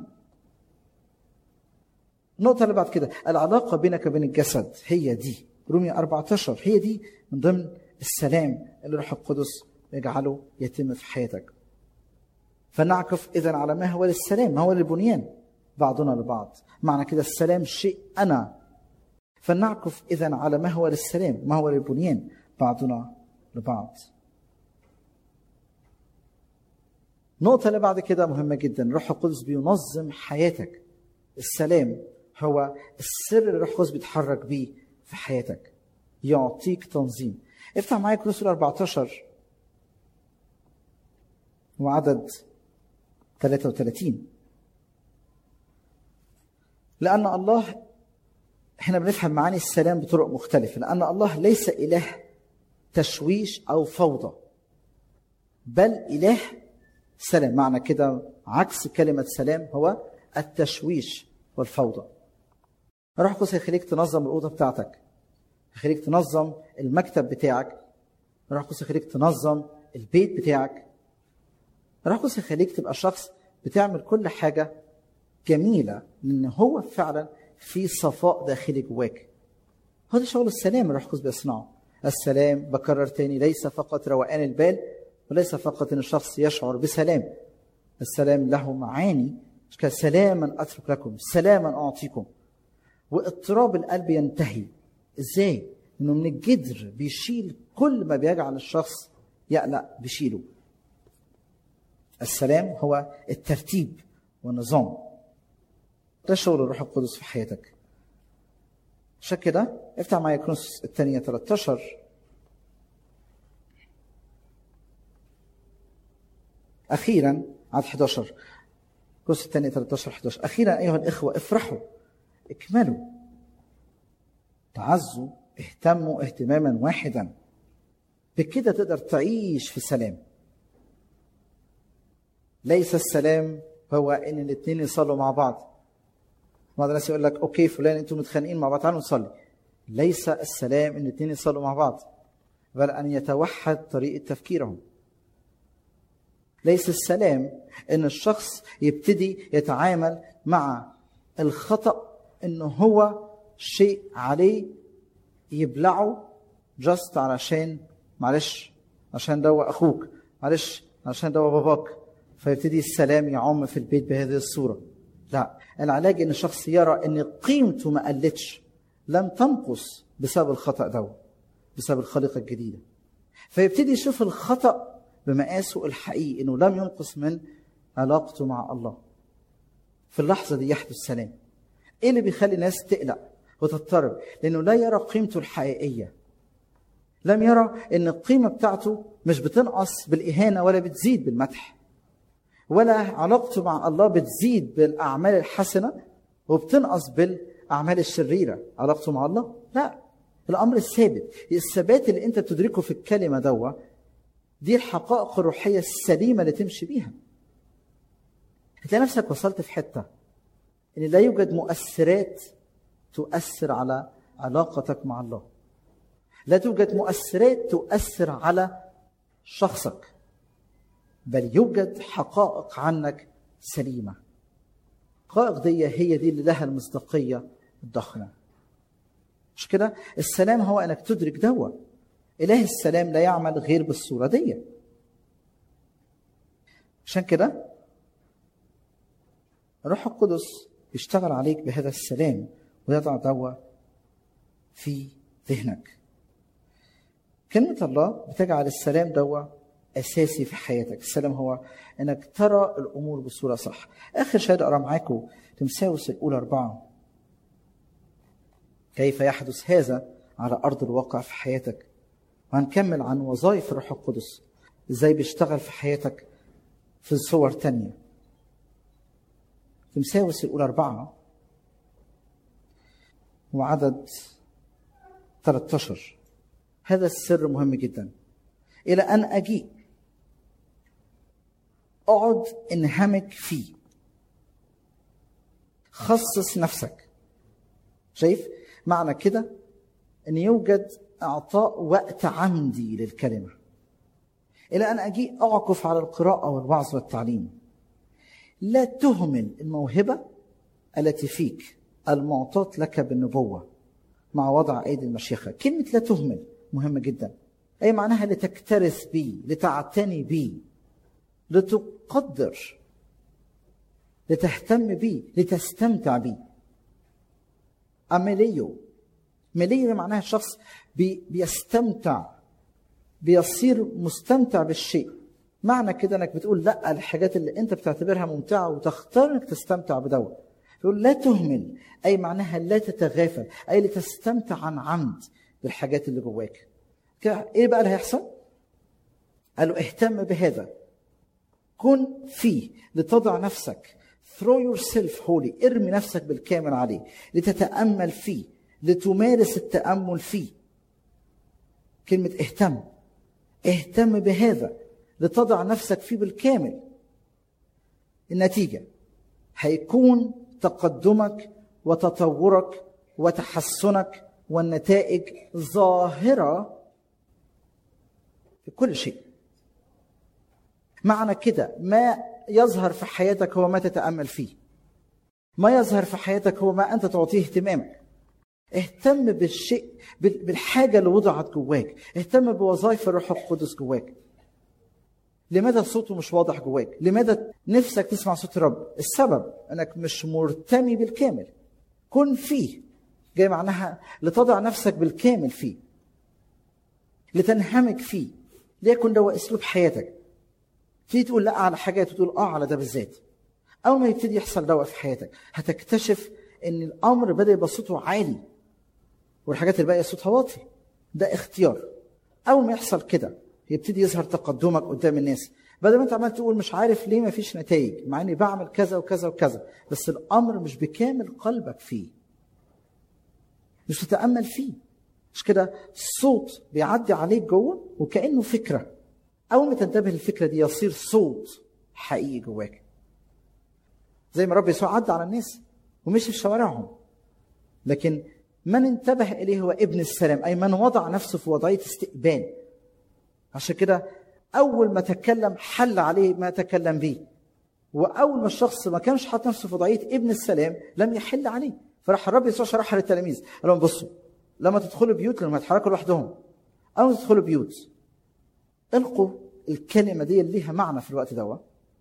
Speaker 2: النقطه اللي بعد كده العلاقه بينك وبين الجسد هي دي رومية 14 هي دي من ضمن السلام اللي الروح القدس يجعله يتم في حياتك فنعكف اذا على ما هو للسلام ما هو للبنيان بعضنا لبعض معنى كده السلام شيء انا فلنعكف اذا على ما هو للسلام ما هو للبنيان بعضنا لبعض النقطة اللي بعد كده مهمة جدا الروح القدس بينظم حياتك السلام هو السر اللي الروح القدس بيتحرك بيه في حياتك يعطيك تنظيم افتح معايا كورنثوس 14 وعدد 33 لأن الله احنا بنفهم معاني السلام بطرق مختلفة لأن الله ليس إله تشويش أو فوضى بل إله سلام معنى كده عكس كلمة سلام هو التشويش والفوضى روح القدس هيخليك تنظم الأوضة بتاعتك هيخليك تنظم المكتب بتاعك روح القدس هيخليك تنظم البيت بتاعك روح القدس هيخليك تبقى شخص بتعمل كل حاجة جميلة لأن هو فعلا في صفاء داخلي جواك هذا شغل السلام الروح القدس بيصنعه السلام بكرر تاني ليس فقط روقان البال وليس فقط ان الشخص يشعر بسلام السلام له معاني كسلاما اترك لكم سلاما اعطيكم واضطراب القلب ينتهي ازاي انه من الجدر بيشيل كل ما بيجعل الشخص يقلق بيشيله السلام هو الترتيب والنظام ده شغل الروح القدس في حياتك عشان كده افتح معايا كرونس الثانية 13 أخيرا عدد 11 كرونس الثانية 13 11 أخيرا أيها الإخوة افرحوا اكملوا تعزوا اهتموا اهتماما واحدا بكده تقدر تعيش في سلام ليس السلام هو ان الاثنين يصلوا مع بعض بعض الناس يقول لك اوكي فلان انتوا متخانقين مع بعض تعالوا نصلي ليس السلام ان الاثنين يصلوا مع بعض بل ان يتوحد طريقه تفكيرهم ليس السلام ان الشخص يبتدي يتعامل مع الخطا انه هو شيء عليه يبلعه جاست علشان معلش عشان ده اخوك معلش عشان ده باباك فيبتدي السلام يعم في البيت بهذه الصوره لا العلاج ان الشخص يرى ان قيمته ما قلتش لم تنقص بسبب الخطا ده بسبب الخليقه الجديده فيبتدي يشوف الخطا بمقاسه الحقيقي انه لم ينقص من علاقته مع الله في اللحظه دي يحدث سلام ايه اللي بيخلي الناس تقلق وتضطرب لانه لا يرى قيمته الحقيقيه لم يرى ان القيمه بتاعته مش بتنقص بالاهانه ولا بتزيد بالمدح ولا علاقته مع الله بتزيد بالاعمال الحسنه وبتنقص بالاعمال الشريره علاقته مع الله لا الامر الثابت الثبات اللي انت بتدركه في الكلمه دوا دي الحقائق الروحيه السليمه اللي تمشي بيها هتلاقي نفسك وصلت في حته ان لا يوجد مؤثرات تؤثر على علاقتك مع الله لا توجد مؤثرات تؤثر على شخصك بل يوجد حقائق عنك سليمه الحقائق دي هي دي اللي لها المصداقيه الضخمه مش كده السلام هو انك تدرك دوا اله السلام لا يعمل غير بالصوره دي عشان كده الروح القدس يشتغل عليك بهذا السلام ويضع دوا في ذهنك كلمة الله بتجعل السلام دوا أساسي في حياتك السلام هو أنك ترى الأمور بصورة صح آخر شهادة أقرأ معاكم تمساوس الأولى أربعة كيف يحدث هذا على أرض الواقع في حياتك وهنكمل عن وظائف الروح القدس ازاي بيشتغل في حياتك في صور تانية تمساوس الأولى أربعة وعدد 13 هذا السر مهم جدا إلى أن أجيء اقعد انهمك فيه خصص نفسك شايف معنى كده ان يوجد اعطاء وقت عمدي للكلمه الى ان اجيء اعكف على القراءه والوعظ والتعليم لا تهمل الموهبه التي فيك المعطاة لك بالنبوه مع وضع ايدي المشيخه كلمه لا تهمل مهمه جدا اي معناها لتكترث بي لتعتني بي لتقدر لتهتم بيه لتستمتع بيه أميليو ميليو معناها شخص بي بيستمتع بيصير مستمتع بالشيء معنى كده انك بتقول لا الحاجات اللي انت بتعتبرها ممتعه وتختار انك تستمتع بدوت يقول لا تهمل اي معناها لا تتغافل اي لتستمتع عن عمد بالحاجات اللي جواك ايه بقى اللي هيحصل قالوا اهتم بهذا كن فيه لتضع نفسك throw yourself holy ارمي نفسك بالكامل عليه لتتأمل فيه لتمارس التأمل فيه كلمة اهتم اهتم بهذا لتضع نفسك فيه بالكامل النتيجة هيكون تقدمك وتطورك وتحسنك والنتائج ظاهرة في كل شيء معنى كده ما يظهر في حياتك هو ما تتامل فيه ما يظهر في حياتك هو ما انت تعطيه اهتمامك اهتم بالشيء بالحاجه اللي وضعت جواك اهتم بوظائف الروح القدس جواك لماذا صوته مش واضح جواك لماذا نفسك تسمع صوت الرب السبب انك مش مرتمي بالكامل كن فيه جاي معناها لتضع نفسك بالكامل فيه لتنهمك فيه ليكن ده اسلوب حياتك تيجي تقول لا على حاجات وتقول اه على ده بالذات اول ما يبتدي يحصل دوت في حياتك هتكتشف ان الامر بدا يبقى صوته عالي والحاجات الباقيه صوتها واطي ده اختيار اول ما يحصل كده يبتدي يظهر تقدمك قدام الناس بدل ما انت عمال تقول مش عارف ليه ما فيش نتائج مع اني بعمل كذا وكذا وكذا بس الامر مش بكامل قلبك فيه مش تتامل فيه مش كده الصوت بيعدي عليك جوه وكانه فكره اول ما تنتبه للفكره دي يصير صوت حقيقي جواك زي ما رب يسوع عدى على الناس ومشي في شوارعهم لكن من انتبه اليه هو ابن السلام اي من وضع نفسه في وضعيه استقبال عشان كده اول ما تكلم حل عليه ما تكلم به واول ما الشخص ما كانش حاطط نفسه في وضعيه ابن السلام لم يحل عليه فراح الرب يسوع شرحها للتلاميذ قال لهم بصوا لما تدخلوا بيوت لما يتحركوا لوحدهم او تدخلوا بيوت القوا الكلمه دي اللي ليها معنى في الوقت دوت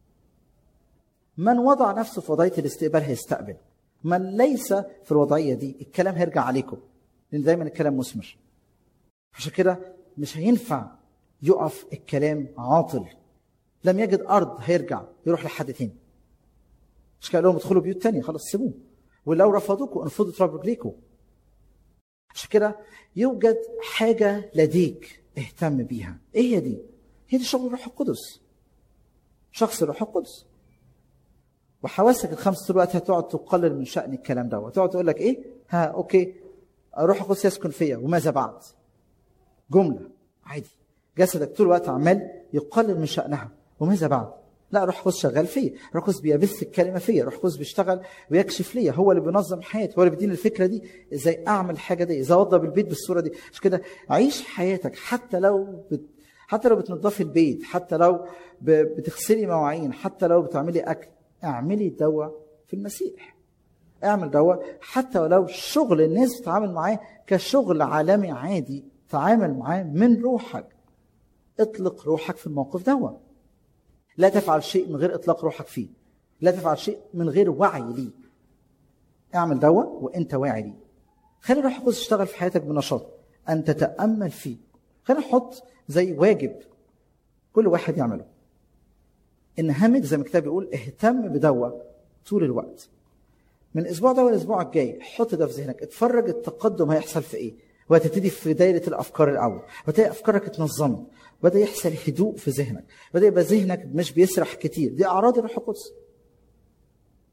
Speaker 2: من وضع نفسه في وضعيه الاستقبال هيستقبل من ليس في الوضعيه دي الكلام هيرجع عليكم لان دايما الكلام مثمر عشان كده مش هينفع يقف الكلام عاطل لم يجد ارض هيرجع يروح لحد تاني مش قال لهم ادخلوا بيوت تانية خلاص سيبوه ولو رفضوكم انفضوا تراب رجليكم عشان كده يوجد حاجة لديك اهتم بيها ايه هي دي؟ هي دي شغل الروح القدس شخص الروح القدس وحواسك الخمس طول الوقت هتقعد تقلل من شأن الكلام ده وتقعد تقول لك ايه؟ ها اوكي الروح القدس يسكن فيا وماذا بعد؟ جملة عادي جسدك طول الوقت عمال يقلل من شأنها وماذا بعد؟ لا روح القدس شغال فيا، روح القدس بيبث الكلمه فيا، روح القدس بيشتغل ويكشف ليا، هو اللي بينظم حياتي، هو اللي بيديني الفكره دي ازاي اعمل الحاجه دي، ازاي اوضب البيت بالصوره دي، عشان كده عيش حياتك حتى لو بت... حتى لو بتنظفي البيت، حتى لو ب... بتغسلي مواعين، حتى لو بتعملي اكل، اعملي دواء في المسيح. اعمل دواء حتى ولو شغل الناس بتتعامل معاه كشغل عالمي عادي، تعامل معاه من روحك. اطلق روحك في الموقف دوت. لا تفعل شيء من غير اطلاق روحك فيه لا تفعل شيء من غير وعي ليه اعمل دوا وانت واعي ليه خلي الروح القدس يشتغل في حياتك بنشاط ان تتامل فيه خلينا نحط زي واجب كل واحد يعمله انهمك زي ما الكتاب بيقول اهتم بدوا طول الوقت من الاسبوع ده والاسبوع الجاي حط ده في ذهنك اتفرج التقدم هيحصل في ايه وهتبتدي في دايره الافكار الاول وتلاقي افكارك اتنظمت بدا يحصل هدوء في ذهنك بدا يبقى ذهنك مش بيسرح كتير دي اعراض الروح القدس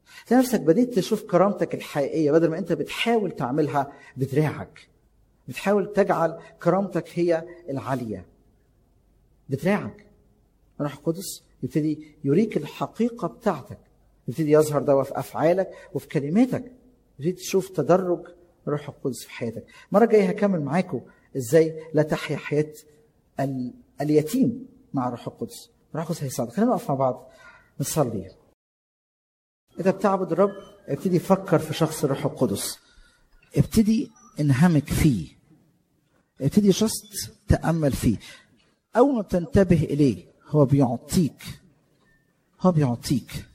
Speaker 2: تلاقي نفسك بديت تشوف كرامتك الحقيقيه بدل ما انت بتحاول تعملها بدراعك بتحاول تجعل كرامتك هي العاليه بدراعك الروح القدس يبتدي يوريك الحقيقه بتاعتك يبتدي يظهر ده في افعالك وفي كلماتك يبتدي تشوف تدرج الروح القدس في حياتك المره الجايه هكمل معاكم ازاي لا تحيا حياه ال... اليتيم مع الروح القدس الروح القدس هيساعدك خلينا نقف مع بعض نصلي انت بتعبد الرب ابتدي فكر في شخص الروح القدس ابتدي انهمك فيه ابتدي جست تامل فيه اول ما تنتبه اليه هو بيعطيك هو بيعطيك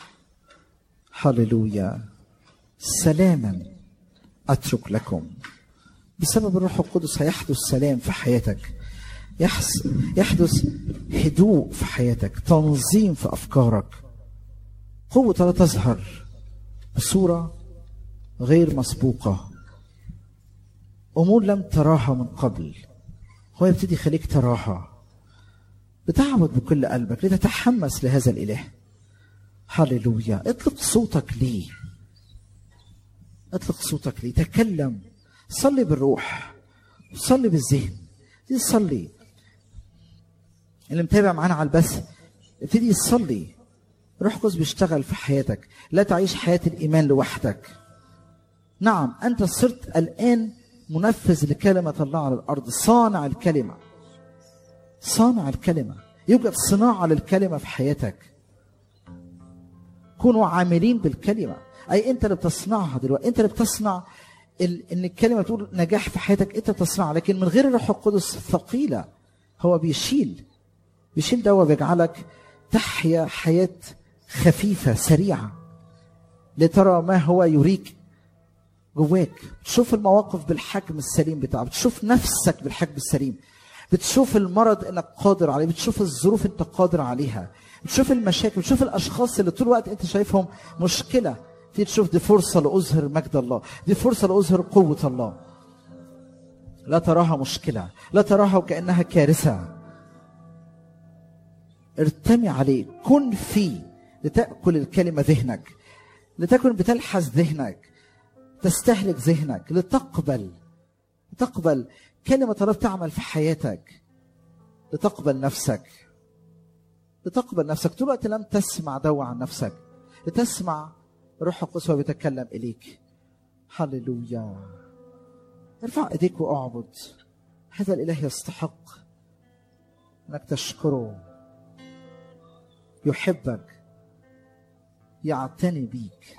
Speaker 2: هللويا سلاما اترك لكم بسبب الروح القدس هيحدث سلام في حياتك يحس يحدث هدوء في حياتك تنظيم في افكارك قوه لا تظهر بصوره غير مسبوقه امور لم تراها من قبل هو يبتدي يخليك تراها بتعبد بكل قلبك لتتحمس لهذا الاله هللويا اطلق صوتك ليه اطلق صوتك ليه تكلم صلي بالروح صلي بالذهن ابتدي تصلي اللي متابع معانا على البث ابتدي تصلي روح قدس بيشتغل في حياتك لا تعيش حياة الإيمان لوحدك نعم أنت صرت الآن منفذ لكلمة الله على الأرض صانع الكلمة صانع الكلمة يوجد صناعة للكلمة في حياتك كونوا عاملين بالكلمة أي أنت اللي بتصنعها دلوقتي أنت اللي بتصنع ال... إن الكلمة تقول نجاح في حياتك أنت بتصنعها لكن من غير الروح القدس ثقيلة هو بيشيل بيشيل ده وبيجعلك تحيا حياة خفيفة سريعة لترى ما هو يريك جواك بتشوف المواقف بالحجم السليم بتاعها بتشوف نفسك بالحجم السليم بتشوف المرض انك قادر عليه بتشوف الظروف انت قادر عليها بتشوف المشاكل بتشوف الاشخاص اللي طول الوقت انت شايفهم مشكله تيجي تشوف دي فرصه لاظهر مجد الله دي فرصه لاظهر قوه الله لا تراها مشكله لا تراها وكانها كارثه ارتمي عليه كن فيه لتاكل الكلمه ذهنك لتكن بتلحس ذهنك تستهلك ذهنك لتقبل تقبل كلمة الله تعمل في حياتك لتقبل نفسك لتقبل نفسك طول الوقت لم تسمع دوا عن نفسك لتسمع روح القدس وهو بيتكلم إليك هللويا ارفع ايديك واعبد هذا الاله يستحق انك تشكره يحبك يعتني بيك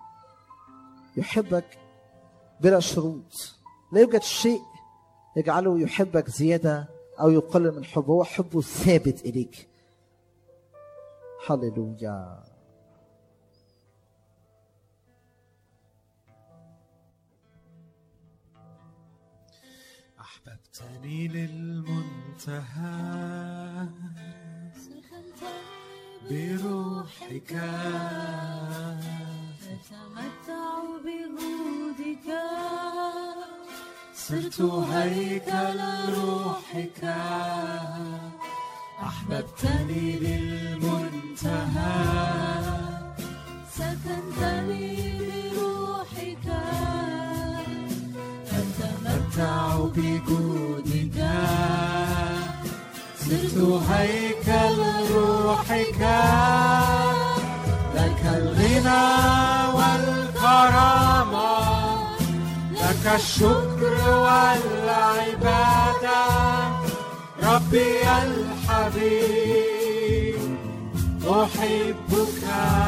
Speaker 2: يحبك بلا شروط لا يوجد شيء يجعله يحبك زيادة أو يقلل من حبه هو حبه ثابت إليك هللويا
Speaker 4: أحببتني للمنتهى بروحك
Speaker 5: أتمتع بجودك
Speaker 4: صرت هيكل روحك أحببتني للمنتهى
Speaker 5: سكنتني بروحك
Speaker 4: أتمتع بجودك صرت هيكل روحك لك الغنى والكرامة لك الشكر والعبادة ربي الحبيب أحبك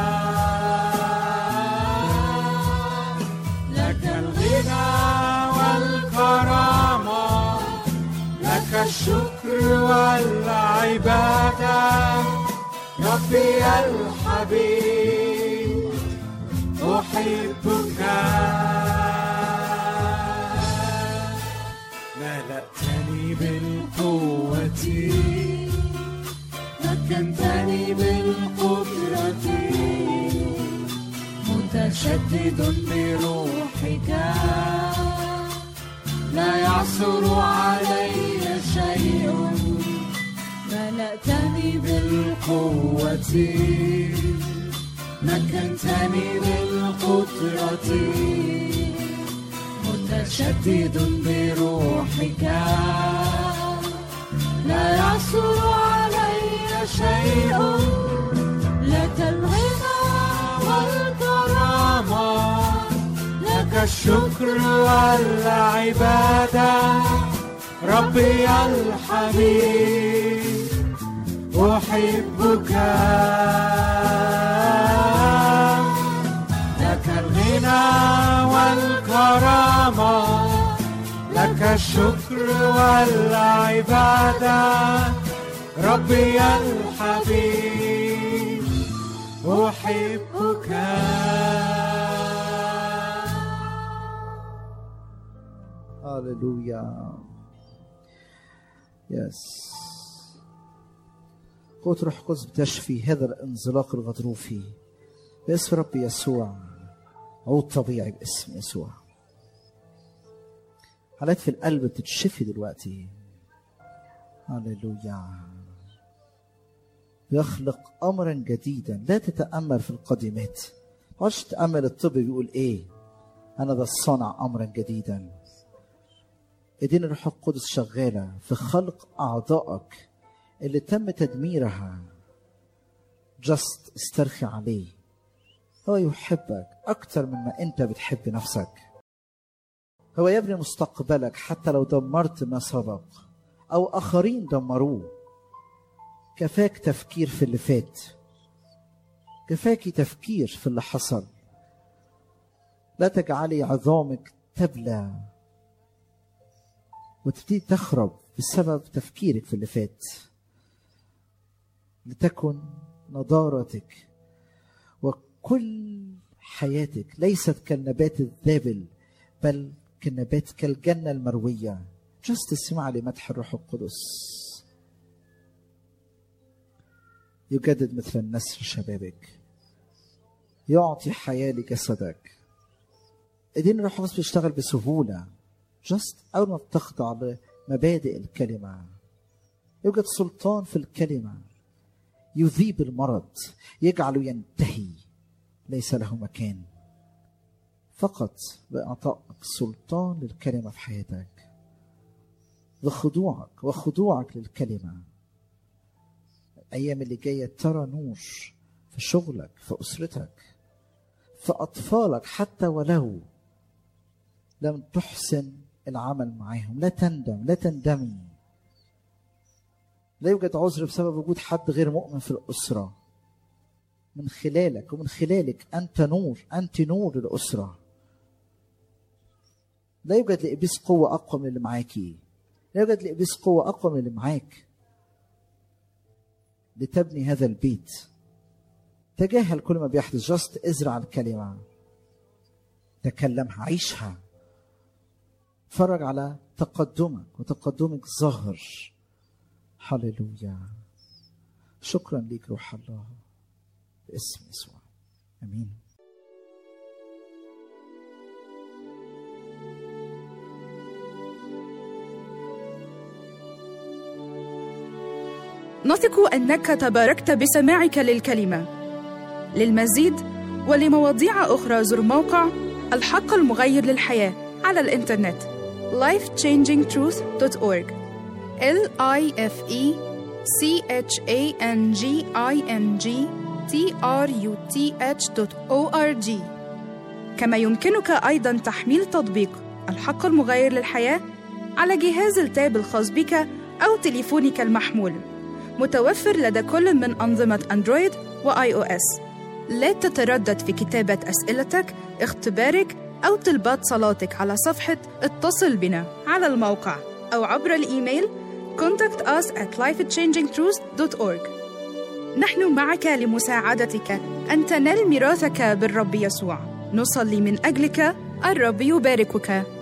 Speaker 4: لك الغنى والكرامة لك الشكر والعبادة ربي الحبيب أحبك ملأتني بالقوة مكنتني بالقدرة متشدد بروحك لا يعثر علي شيء
Speaker 5: ملأتني
Speaker 4: بالقوة مكنتني بالقدرة متشدد بروحك لا يعثر علي شيء لك الغنى والكرامة لك الشكر والعبادة ربي الحبيب أحبك لك الغنى والكرامة لك الشكر والعبادة ربي الحبيب أحبك
Speaker 2: هللويا يس قوة روح القدس بتشفي هذا الانزلاق الغضروفي باسم رب يسوع عود طبيعي باسم يسوع حالات في القلب بتتشفي دلوقتي هللويا يخلق امرا جديدا لا تتامل في القديمات ما تقعدش تتامل الطب بيقول ايه انا ده صانع امرا جديدا ايدين الروح القدس شغاله في خلق اعضائك اللي تم تدميرها جست استرخي عليه هو يحبك اكتر مما انت بتحب نفسك هو يبني مستقبلك حتى لو دمرت ما سبق او اخرين دمروه كفاك تفكير في اللي فات كفاكي تفكير في اللي حصل لا تجعلي عظامك تبلى وتبتدي تخرب بسبب تفكيرك في اللي فات لتكن نضارتك وكل حياتك ليست كالنبات الذابل بل كالنبات كالجنة المروية جست اسمع لمدح الروح القدس يجدد مثل النسر شبابك يعطي حياة لجسدك ايدين الروح القدس بيشتغل بسهولة جست أول ما بتخضع لمبادئ الكلمة يوجد سلطان في الكلمة يذيب المرض يجعله ينتهي ليس له مكان فقط بإعطائك سلطان للكلمة في حياتك بخضوعك وخضوعك للكلمة الأيام اللي جاية ترى نور في شغلك في أسرتك في أطفالك حتى ولو لم تحسن العمل معاهم لا تندم لا تندمي لا يوجد عذر بسبب وجود حد غير مؤمن في الأسرة من خلالك ومن خلالك أنت نور أنت نور للأسرة لا يوجد لإبليس قوة أقوى من اللي معاكي لا يوجد لإبليس قوة أقوى من اللي معاك لتبني هذا البيت تجاهل كل ما بيحدث جست ازرع الكلمة تكلمها عيشها اتفرج على تقدمك وتقدمك ظاهر هللويا شكرا ليك روح الله باسم يسوع امين
Speaker 1: نثق انك تباركت بسماعك للكلمه للمزيد ولمواضيع اخرى زر موقع الحق المغير للحياه على الانترنت lifechangingtruth.org l i f e c h a n g i n g t r u t h.org كما يمكنك ايضا تحميل تطبيق الحق المغير للحياه على جهاز التاب الخاص بك او تليفونك المحمول متوفر لدى كل من أنظمة أندرويد وآي أو إس. لا تتردد في كتابة أسئلتك، اختبارك أو طلبات صلاتك على صفحة اتصل بنا على الموقع أو عبر الإيميل contact us at lifechangingtruth.org نحن معك لمساعدتك أن تنال ميراثك بالرب يسوع نصلي من أجلك الرب يباركك